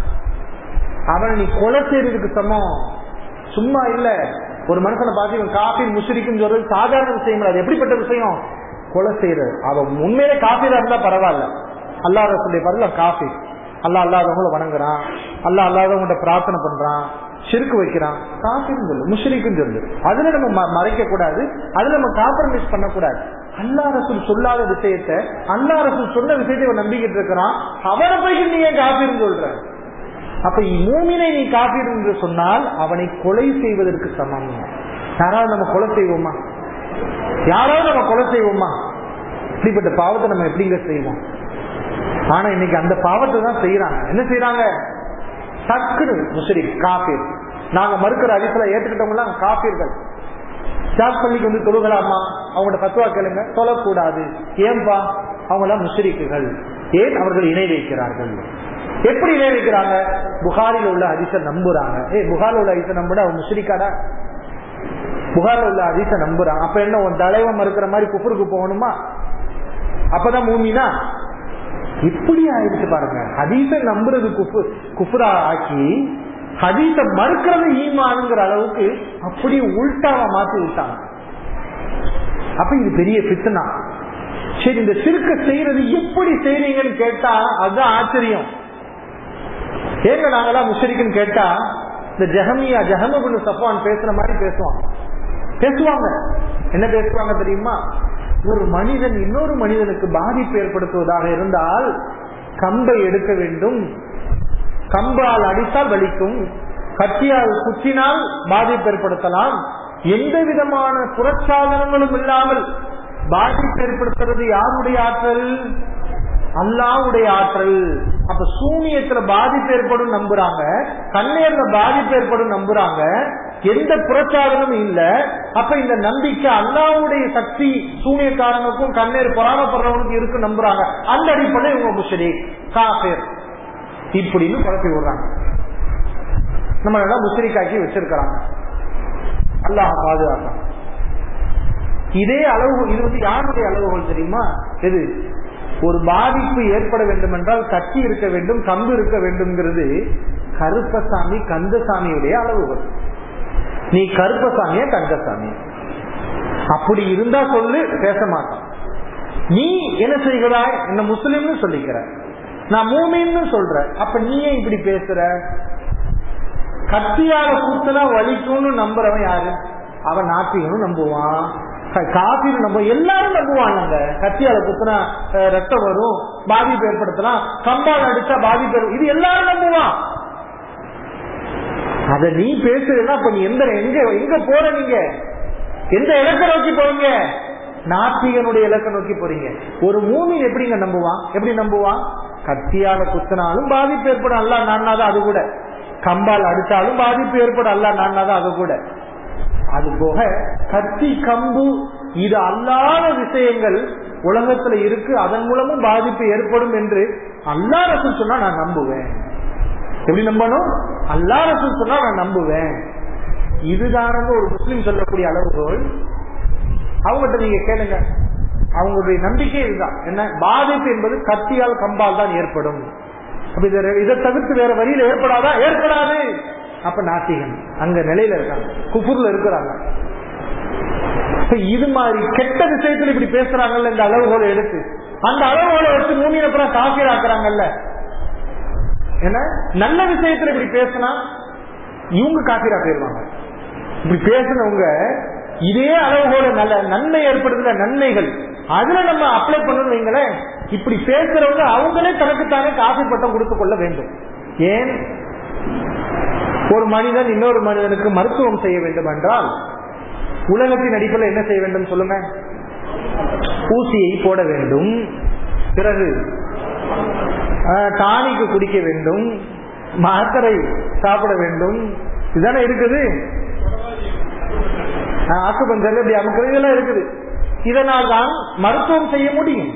அவன் நீ கொலை செய்யறதுக்கு சமம் சும்மா இல்ல ஒரு மனுஷனை பார்த்து இவன் காபீர் முஸ்ரிக்குன்னு சொல்றது சாதாரண விஷயம் இல்ல அது எப்படிப்பட்ட விஷயம் கொலை செய்யறது அவன் உண்மையிலே காபீரா இருந்தா பரவாயில்ல அல்லா ரசூலுடைய பதில் காபீர் அல்லா அல்லாதவங்கள வணங்குறான் அல்லா அல்லாதவங்கள்ட்ட பிரார்த்தனை பண்றான் சிறுக்கு வைக்கிறான் காபின்னு சொல்லு முஷ்ரிக்குன்னு சொல்லு அதுல நம்ம ம- மறைக்க கூடாது அதுல நம்ம காம்ப்ரமைஸ் பண்ணக்கூடாது அல்லா ரசூல் சொல்லாத விஷயத்த அல்லா ரசூல் சொன்ன விஷயத்தை இவன் நம்பிக்கிட்டு இருக்கிறான் அவனை போய் நீ ஏன் காபீர்னு சொல்ற அப்ப மூமினை நீ காப்பீர் என்று சொன்னால் அவனை கொலை செய்வதற்கு சமம் யாராவது நம்ம கொலை செய்வோமா யாராவது நம்ம கொலை செய்வோமா இப்படிப்பட்ட பாவத்தை நம்ம எப்படிங்க செய்வோம் ஆனா இன்னைக்கு அந்த பாவத்தை தான் செய்யறாங்க என்ன செய்யறாங்க டக்குனு முஸ்லிம் காபீர் நாங்க மறுக்கிற அதிசல ஏற்றுக்கிட்டவங்க காபீர்கள் ஷாக் பள்ளிக்கு வந்து தொழுகலாமா அவங்களோட பத்துவா கேளுங்க தொழக்கூடாது ஏன்பா அவங்க எல்லாம் முஸ்ரிக்குகள் ஏன் அவர்கள் இணை வைக்கிறார்கள் எப்படி இணை வைக்கிறாங்க புகாரில் உள்ள அதிச நம்புறாங்க ஏ புகாரில் உள்ள அதிச நம்புட அவன் முஸ்ரிக்காடா புகாரில் உள்ள அதிச நம்புறான் அப்ப என்ன உன் தலைவன் மறுக்கிற மாதிரி குஃபருக்கு போகணுமா அப்பதான் மூமினா இப்படி ஆயிடுச்சு பாருங்க ஹதீஸ நம்புறது குஃபு குஃபுரா ஆக்கி ஹதீஸ மறுக்கிறது ஈமானுங்கிற அளவுக்கு அப்படியே உள்டாவா மாத்தி விட்டாங்க அப்ப இது பெரிய பித்தனா சரி இந்த சிறுக்க செய்யறது எப்படி செய்றீங்கன்னு கேட்டா அதுதான் ஆச்சரியம் ஏங்க நாங்கெல்லாம் முஷரிக்குன்னு கேட்டா இந்த ஜஹமியா ஜஹமகுண்டு சஃபான் பேசுற மாதிரி பேசுவாங்க பேசுவாங்க என்ன பேசுவாங்க தெரியுமா ஒரு மனிதன் இன்னொரு மனிதனுக்கு பாதிப்பு ஏற்படுத்துவதாக இருந்தால் கம்பை எடுக்க வேண்டும் கம்பால் அடித்தால் வலிக்கும் கத்தியால் குத்தினால் பாதிப்பு ஏற்படுத்தலாம் எந்த விதமான புறச்சாதனங்களும் இல்லாமல் பாதிப்பு ஏற்படுத்துறது யாருடைய ஆற்றல் அல்லாவுடைய ஆற்றல் அப்ப சூனியத்துல பாதிப்பு ஏற்படும் நம்புறாங்க கண்ணேர்ல பாதிப்பு ஏற்படும் நம்புறாங்க எந்த புறச்சாதனமும் இல்ல அப்ப இந்த நம்பிக்கை அல்லாவுடைய சக்தி சூனியக்காரனுக்கும் கண்ணேர் பொறாமப்படுறவனுக்கும் இருக்கு நம்புறாங்க அந்த அடிப்படை இவங்க முஷரி காஃபேர் இப்படின்னு குழப்பி விடுறாங்க நம்ம எல்லாம் முஸ்ரிக்காக்கி வச்சிருக்கிறாங்க அல்லாஹ் பாதுகாக்க இதே அளவு இது வந்து யாருடைய அளவுகள் தெரியுமா எது ஒரு பாதிப்பு ஏற்பட வேண்டும் என்றால் கத்தி இருக்க வேண்டும் கம்பு இருக்க வேண்டும்ங்கிறது கருப்பசாமி கந்தசாமியுடைய அளவுகள் நீ கருப்பசாமியா கந்தசாமி அப்படி இருந்தா சொல்லு பேச மாட்டான் நீ என்ன செய்கிறாய் என்ன முஸ்லிம்னு சொல்லிக்கிற நான் மூமின்னு சொல்ற அப்ப நீ ஏன் இப்படி பேசுற கத்தியால குத்துனா வலிக்கும்னு நம்புறவன் யாரு அவன் நாத்திகனும் நம்புவான் காப்பீடு நம்ப எல்லாரும் நம்புவாங்க கத்தியால குத்துனா அஹ், ரத்தம் வரும் பாதிப்பு ஏற்படுத்தலாம் கம்பால் அடிச்சா பாதிப்பு ஏற்படும். இது எல்லாரும் நம்புவான் அத நீ பேசுறதுன்னா அப்ப நீ எந்த எங்க எங்க போற நீங்க எந்த இலக்க நோக்கி போறீங்க நாத்திகனுடைய இலக்க நோக்கி போறீங்க ஒரு மூமி எப்படிங்க நம்புவான் எப்படி நம்புவான் கத்தியால குத்தினாலும் பாதிப்பு ஏற்படும் அல்ல நான்னாதான் அது கூட கம்பால் அடித்தாலும் பாதிப்பு ஏற்படும் அல்ல நான்னாதான் அது கூட அது போக கத்தி கம்பு இது அல்லாத விஷயங்கள் உலகத்துல இருக்கு அதன் மூலமும் பாதிப்பு ஏற்படும் என்று அல்லா ரசூல் சொன்னா நான் நம்புவேன் எப்படி நம்பணும் அல்லா ரசூல் சொன்னா நான் நம்புவேன் இதுதானங்க ஒரு முஸ்லீம் சொல்லக்கூடிய அளவுகோல் அவங்ககிட்ட நீங்க கேளுங்க அவங்களுடைய நம்பிக்கை இதுதான் என்ன பாதிப்பு என்பது கத்தியால் கம்பால் தான் ஏற்படும் அப்ப இதை இதை தவிர்த்து வேற வழியில ஏற்படாதா ஏற்படாது அப்ப நாத்திகன் அங்க நிலையில இருக்காங்க குஃபுர்ல இருக்கிறாங்க இப்ப இது மாதிரி கெட்ட விஷயத்துல இப்படி பேசுறாங்கல்ல இந்த அளவுகோலை எடுத்து அந்த அளவுகோலை வச்சு மூமியப்புறம் காப்பீர் ஆக்குறாங்கல்ல ஏன்னா நல்ல விஷயத்துல இப்படி பேசினா இவங்க காப்பீரா போயிருவாங்க இப்படி பேசுனவங்க இதே அளவுகோல நல்ல நன்மை ஏற்படுத்துற நன்மைகள் அதுல நம்ம அப்ளை பண்ணணும் வைங்களேன் இப்படி பேசுறவங்க அவங்களே தனக்குத்தானே காசு பட்டம் கொடுத்துக் கொள்ள வேண்டும் ஏன் ஒரு மனிதன் இன்னொரு மனிதனுக்கு மருத்துவம் செய்ய வேண்டும் என்றால் உலகத்தின் அடிப்படையில் என்ன செய்ய வேண்டும் சொல்லுங்க ஊசியை போட வேண்டும் பிறகு டானிக்கு குடிக்க வேண்டும் மாத்திரை சாப்பிட வேண்டும் இதுதானே இருக்குது ஆக்குபஞ்சர் இப்படி அமுக்கிறது இதெல்லாம் இருக்குது இதனால் தான் மருத்துவம் செய்ய முடியும்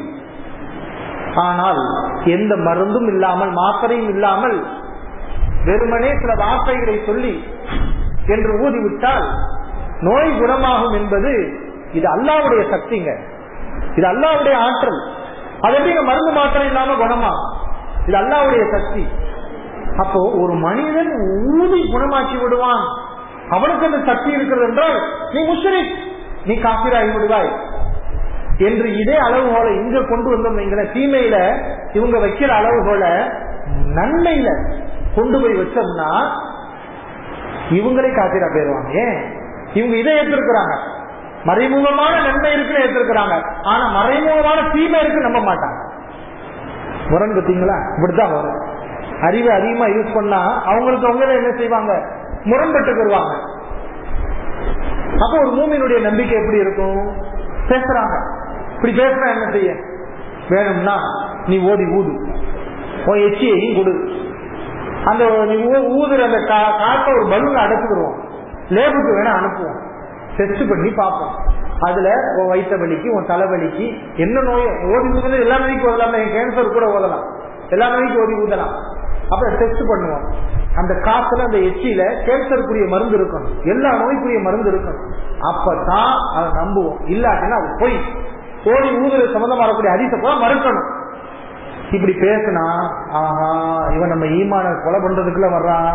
ஆனால் எந்த மருந்தும் இல்லாமல் மாத்திரையும் இல்லாமல் வெறுமனே சில வார்த்தைகளை சொல்லி என்று ஊதிவிட்டால் நோய் குணமாகும் என்பது இது அல்லாவுடைய சக்திங்க இது அல்லாவுடைய ஆற்றல் அது எப்படி மருந்து மாத்திரை இல்லாம குணமாகும் இது அல்லாவுடைய சக்தி அப்போ ஒரு மனிதன் ஊதி குணமாக்கி விடுவான் அவனுக்கு அந்த சக்தி இருக்கிறது என்றால் நீ முஸ்லிம் நீ காப்பிராகி விடுவாய் என்று இதே அளவுகோலை இங்க கொண்டு வந்தோம் தீமையில இவங்க வைக்கிற அளவுகோல நன்மையில கொண்டு போய் வச்சோம்னா இவங்களே காத்திரா போயிருவாங்க ஏன் இவங்க இதை ஏற்றிருக்கிறாங்க மறைமுகமான நன்மை இருக்குன்னு ஏற்றிருக்கிறாங்க ஆனா மறைமுகமான தீமை இருக்கு நம்ப மாட்டாங்க முரண் பார்த்தீங்களா இப்படித்தான் வரும் அறிவை அதிகமா யூஸ் பண்ணா அவங்களுக்கு அவங்க என்ன செய்வாங்க முரண்பட்டு வருவாங்க அப்போ ஒரு மூமியினுடைய நம்பிக்கை எப்படி இருக்கும் பேசுறாங்க இப்படி பேசுறா என்ன செய்ய வேணும்னா நீ ஓடி ஊது உன் எச்சியையும் கொடு அந்த நீ ஊதுற அந்த காட்ட ஒரு பலூன் அடைச்சுக்கிடுவோம் லேபுக்கு வேணா அனுப்புவோம் டெஸ்ட் பண்ணி பார்ப்போம் அதுல உன் வயிற்ற வலிக்கு உன் தலைவலிக்கு என்ன நோய் ஓடி ஊதுறது எல்லா நோய்க்கும் ஓதலாம் என் கேன்சர் கூட ஓதலாம் எல்லா நோய்க்கும் ஓடி ஊதலாம் அப்ப டெஸ்ட் பண்ணுவோம் அந்த காத்துல அந்த எச்சியில கேன்சருக்குரிய மருந்து இருக்கணும் எல்லா நோய்க்குரிய மருந்து இருக்கணும் அப்பதான் அதை நம்புவோம் இல்லாட்டினா அது போய் ஓடி ஊதுற சம்பந்தமா வரக்கூடிய அதிச கூட மறுக்கணும் இப்படி பேசினா ஆஹா இவன் நம்ம ஈமான கொலை பண்றதுக்குள்ள வர்றான்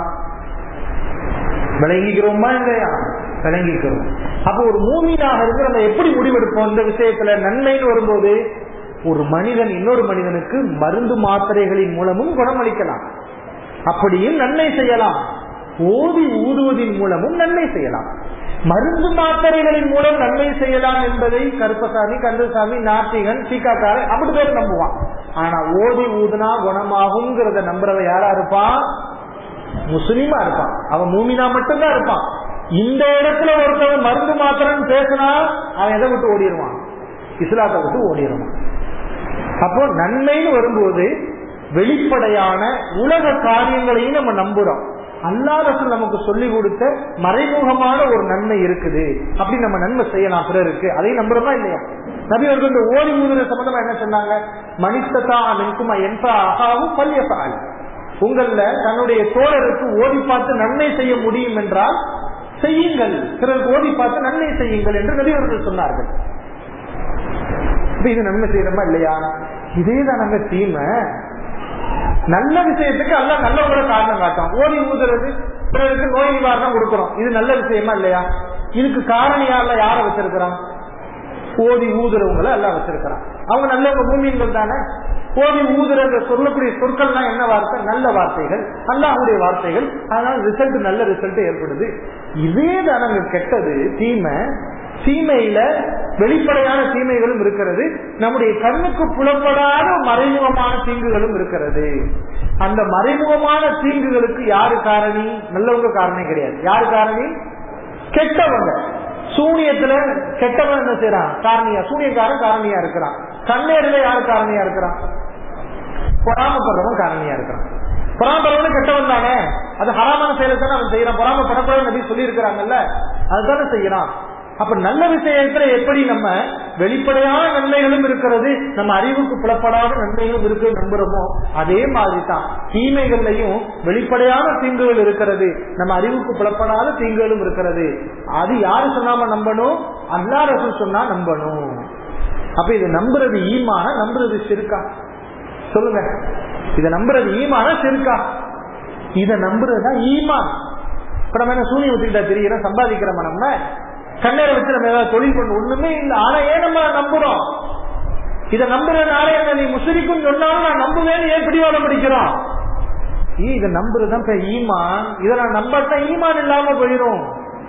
விளங்கிக்கிறோமா இல்லையா விளங்கிக்கிறோம் அப்ப ஒரு மூமீனாக இருக்கிற நம்ம எப்படி முடிவெடுப்போம் இந்த விஷயத்துல நன்மைன்னு வரும்போது ஒரு மனிதன் இன்னொரு மனிதனுக்கு மருந்து மாத்திரைகளின் மூலமும் குணமளிக்கலாம் அப்படியும் நன்மை செய்யலாம் ஓதி ஊதுவதின் மூலமும் நன்மை செய்யலாம் மருந்து மாத்திரைகளின் மூலம் நன்மை செய்யலாம் என்பதை கருப்பசாமி கந்தசாமி நாத்திகன் சீக்காக்காரன் அப்படி பேர் நம்புவான் ஆனா ஓதி ஊதுனா குணமாகுங்கிறத நம்புறவ யாரா இருப்பான் முஸ்லீமா இருப்பான் அவன் மூமினா மட்டும்தான் இருப்பான் இந்த இடத்துல ஒருத்தவன் மருந்து மாத்திரன்னு பேசினா அவன் எதை விட்டு ஓடிடுவான் இஸ்லாத்தை விட்டு ஓடிடுவான் அப்போ நன்மைன்னு வரும்போது வெளிப்படையான உலக காரியங்களையும் நம்ம நம்புறோம் அல்லாத நமக்கு சொல்லி கொடுத்த மறைமுகமான ஒரு நன்மை இருக்குது அப்படி நம்ம நன்மை செய்யலாம் பிறருக்கு அதையும் நம்புறோமா இல்லையா நபி அவர்கள் இந்த ஓடி ஊதுற சம்பந்தமா என்ன சொன்னாங்க மனிதத்தா நிற்குமா என்பா அகாவும் பல்யப்பால் உங்கள தன்னுடைய தோழருக்கு ஓடி பார்த்து நன்மை செய்ய முடியும் என்றால் செய்யுங்கள் பிறருக்கு ஓடி பார்த்து நன்மை செய்யுங்கள் என்று நபி அவர்கள் சொன்னார்கள் இது நன்மை செய்யறோமா இல்லையா இதே தான் நாங்க தீமை நல்ல விஷயத்துக்கு அல்ல நல்லவங்கள காரணம் காட்டும் ஓடி ஊதுறது பிறருக்கு நோய் நிவாரணம் கொடுக்கிறோம் இது நல்ல விஷயமா இல்லையா இதுக்கு காரணியால யார வச்சிருக்கிறான் ஓதி ஊதுறவங்களை எல்லாம் வச்சிருக்கிறான் அவங்க நல்லவங்க பூமியங்கள் தானே ஓதி ஊதுற சொல்லக்கூடிய சொற்கள்லாம் என்ன வார்த்தை நல்ல வார்த்தைகள் அல்லாஹுடைய வார்த்தைகள் அதனால ரிசல்ட் நல்ல ரிசல்ட் ஏற்படுது இதே தானங்க கெட்டது தீமை தீமையில வெளிப்படையான தீமைகளும் இருக்கிறது நம்முடைய கண்ணுக்கு புலப்படாத மறைமுகமான தீங்குகளும் இருக்கிறது அந்த மறைமுகமான தீங்குகளுக்கு யாரு காரணி நல்லவங்க காரணம் கிடையாது யாரு காரணி கெட்டவங்க சூனியத்துல கெட்டவன் என்ன செய்யறான் காரணியா சூனியக்காரன் காரணியா இருக்கிறான் கண்ணேரில யாரு காரணியா இருக்கிறான் பொறாமப்படுறவன் காரணியா இருக்கிறான் பொறாமப்படுறவன் கெட்டவன் தானே அது ஹராமான செயலை தானே அவன் செய்யறான் பொறாமப்படக்கூடாது நபி சொல்லி இருக்கிறாங்கல்ல அதுதானே செய்யறான் அப்ப நல்ல விஷயத்துல எப்படி நம்ம வெளிப்படையான நன்மைகளும் இருக்கிறது நம்ம அறிவுக்கு புலப்படாத நன்மைகளும் இருக்கு நம்புறோமோ அதே மாதிரி தான் தீமைகள்லையும் வெளிப்படையான தீங்குகள் இருக்கிறது நம்ம அறிவுக்கு புலப்படாத தீங்குகளும் இருக்கிறது அது யாரு சொன்னாம நம்பணும் அல்லா ரசூல் சொன்னா நம்பணும் அப்ப இதை நம்புறது ஈமான நம்புறது சிறுக்கா சொல்லுங்க இதை நம்புறது ஈமான சிறுக்கா இதை நம்புறதுதான் ஈமான் இப்ப நம்ம என்ன சூனியம் வச்சுக்கிட்டா தெரியும் சம்பாதிக்கிறோம் நம்ம கண்ணீரை வச்சு நம்ம ஏதாவது தொழில் பண்ண ஒண்ணுமே இல்லை ஆனா ஏன் நம்ம நம்புறோம் இதை நம்புறதுனால என்ன நீ முஸ்லிக்கும் சொன்னாலும் நான் நம்புவேன்னு ஏன் பிடிவாதம் படிக்கிறோம் இதை நம்புறதுதான் ஈமான் இதை நான் நம்பாட்டா ஈமான் இல்லாம போயிடும்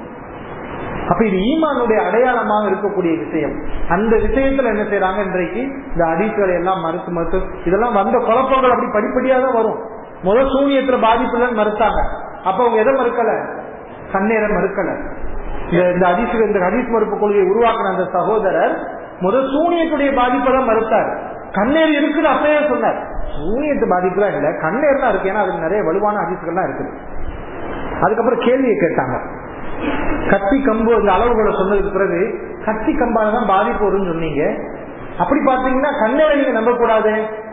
அப்ப இது ஈமானுடைய அடையாளமாக இருக்கக்கூடிய விஷயம் அந்த விஷயத்துல என்ன செய்யறாங்க இன்றைக்கு இந்த அடிப்புகளை எல்லாம் மறுத்து மறுத்து இதெல்லாம் வந்த குழப்பங்கள் அப்படி படிப்படியா தான் வரும் முதல் சூனியத்துல பாதிப்புல மறுத்தாங்க அப்ப அவங்க எதை மறுக்கல கண்ணீரை மறுக்கல இந்த ஹதீஸ் இந்த ஹதீஸ் மறுப்பு கொள்கையை உருவாக்கின அந்த சகோதரர் முதல் சூனியத்துடைய பாதிப்பை தான் மறுத்தார் கண்ணீர் இருக்குன்னு அப்பயே சொன்னார் சூனியத்து பாதிப்புலாம் இல்ல கண்ணேர் தான் இருக்கு ஏன்னா அதுக்கு நிறைய வலுவான அதிர்ச்சிகள்லாம் இருக்குது அதுக்கப்புறம் கேள்வியை கேட்டாங்க கத்தி கம்பு இந்த அளவுகளை சொன்னதுக்கு பிறகு கத்தி கம்பால தான் பாதிப்பு வரும்னு சொன்னீங்க அப்படி பாத்தீங்கன்னா கண்ணேரை நீங்க நம்ப கூடாது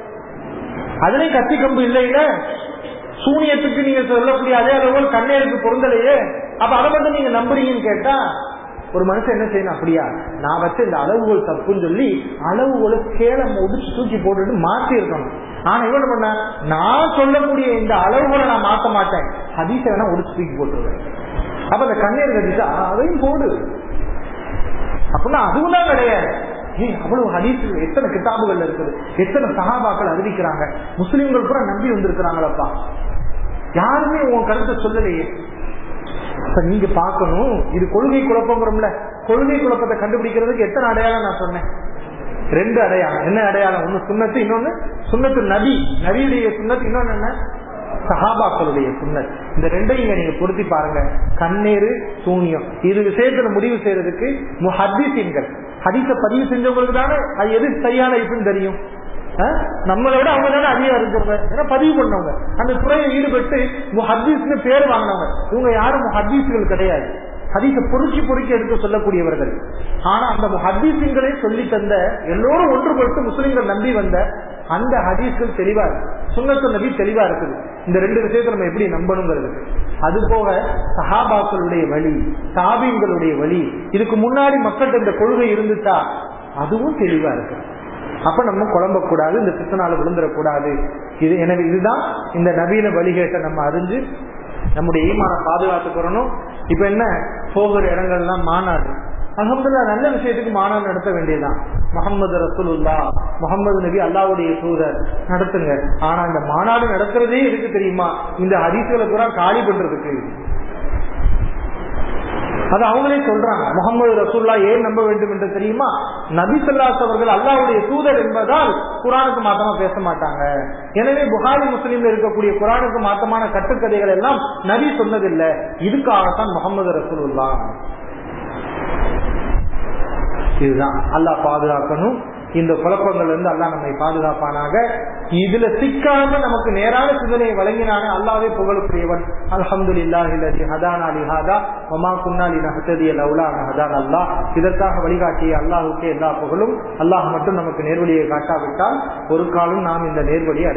அதுலயும் கத்தி கம்பு இல்லையில சூனியத்துக்கு நீங்க சொல்லக்கூடிய அதே அளவுகள் கண்ணேருக்கு பொருந்தலையே அப்ப அதை மட்டும் நீங்க நம்புறீங்கன்னு கேட்டா ஒரு மனுஷன் என்ன செய்யணும் அப்படியா நான் வச்ச இந்த அளவுகள் தப்புன்னு சொல்லி அளவுகளை கேள முடிச்சு தூக்கி போட்டுட்டு மாத்தி இருக்கணும் ஆனா இவன் பண்ண நான் சொல்லக்கூடிய இந்த அளவுகளை நான் மாத்த மாட்டேன் ஹதீச வேணா ஒடிச்சு தூக்கி போட்டுருவேன் அப்ப அந்த கண்ணீர் கட்டிச்சா அதையும் போடு அப்படின்னா அதுவும் தான் கிடையாது ஏய், அவ்வளவு ஹதீஸ் எத்தனை கிதாபுகள் இருக்குது எத்தனை சகாபாக்கள் அறிவிக்கிறாங்க முஸ்லிம்கள் கூட நம்பி வந்திருக்கிறாங்களப்பா யாருமே உன் கருத்தை சொல்லலையே அப்ப நீங்க பார்க்கணும் இது கொள்கை குழப்பங்கிறோம்ல கொள்கை குழப்பத்தை கண்டுபிடிக்கிறதுக்கு எத்தனை அடையாளம் நான் சொன்னேன் ரெண்டு அடையாளம் என்ன அடையாளம் ஒண்ணு சுண்ணத்து இன்னொன்னு சுண்ணத்து நபி நபியுடைய சுண்ணத்து இன்னொன்னு என்ன சஹாபாக்களுடைய சுண்ணத் இந்த ரெண்டையும் இங்க நீங்க பொருத்தி பாருங்க கண்ணீர் சூனியம் இது விஷயத்துல முடிவு செய்யறதுக்கு முஹத்திசீன்கள் ஹதீஸ பதிவு செஞ்சவங்களுக்கு தானே அது எது சரியான இதுன்னு தெரியும் அஹ்? நம்மளை விட அவங்க தானே அதிகம் இருக்கிறவங்க ஏன்னா பதிவு பண்ணவங்க அந்த துறையை ஈடுபட்டு முஹத்தீஸ்னு பேர் வாங்கினவங்க இவங்க யாரும் முஹத்தீஸ்கள் கிடையாது ஹதீஸ பொறுக்கி பொறுக்கி எடுத்து சொல்லக்கூடியவர்கள் ஆனா அந்த ஹதீசுங்களே சொல்லி தந்த எல்லோரும் ஒன்றுபட்டு முஸ்லிம்கள் நம்பி வந்த அந்த ஹதீஸ்கள் தெளிவா இருக்கு சுண்ணத்து நபி தெளிவா இருக்குது இந்த ரெண்டு விஷயத்தை நம்ம எப்படி நம்பணுங்கிறது அது போக சஹாபாக்களுடைய வழி தாபீன்களுடைய வழி இதுக்கு முன்னாடி மக்கள்கிட்ட இந்த கொள்கை இருந்துட்டா அதுவும் தெளிவா இருக்கு அப்ப நம்ம குழம்பக்கூடாது இந்த சித்தனால விழுந்துடக்கூடாது இது எனவே இதுதான் இந்த நவீன வழிகேட்டை நம்ம அறிஞ்சு நம்முடைய ஈமான பாதுகாத்துக்கிறணும் இப்ப என்ன போகிற இடங்கள்லாம் மாநாடு அகமதுல்லா நல்ல விஷயத்துக்கு மாநாடு நடத்த வேண்டியதுதான் முகமது ரசூலுல்லா முகமது நபி அல்லாவுடைய தூதர் நடத்துங்க ஆனா இந்த மாநாடு நடத்துறதே எதுக்கு தெரியுமா இந்த ஹதீசுகளை பூரா காலி பண்றதுக்கு அது அவங்களே சொல்றாங்க முகமது ரசூல்லா ஏன் நம்ப வேண்டும் என்று தெரியுமா நபி சொல்லாஸ் அவர்கள் அல்லாவுடைய தூதர் என்பதால் குரானுக்கு மாத்தமா பேச மாட்டாங்க எனவே புகாரி முஸ்லீம்ல இருக்கக்கூடிய குரானுக்கு மாத்தமான கட்டுக்கதைகள் எல்லாம் நபி சொன்னதில்லை இதுக்காகத்தான் முகமது ரசூலுல்லா இதுதான் அல்லாஹ் பாதுகாக்கணும் இந்த குழப்பங்கள் இருந்து அல்லாஹ் நம்மை பாதுகாப்பானாக இதுல சிக்காம நமக்கு நேரான சிந்தனையை வழங்கினானே அல்லாவே புகழக்கூடியவன் அல்ஹம்துலில்லாஹி ஹதானா லிஹாதா வமா குன்னா லினஹ்ததிய லௌலா அன் ஹதானா அல்லாஹ் இதற்காக வழிகாட்டிய அல்லாஹ்வுக்கே எல்லா புகழும் அல்லாஹ் மட்டும் நமக்கு நேர்வழியை காட்டாவிட்டால் ஒரு காலம் நாம் இந்த நேர்வழியை அடை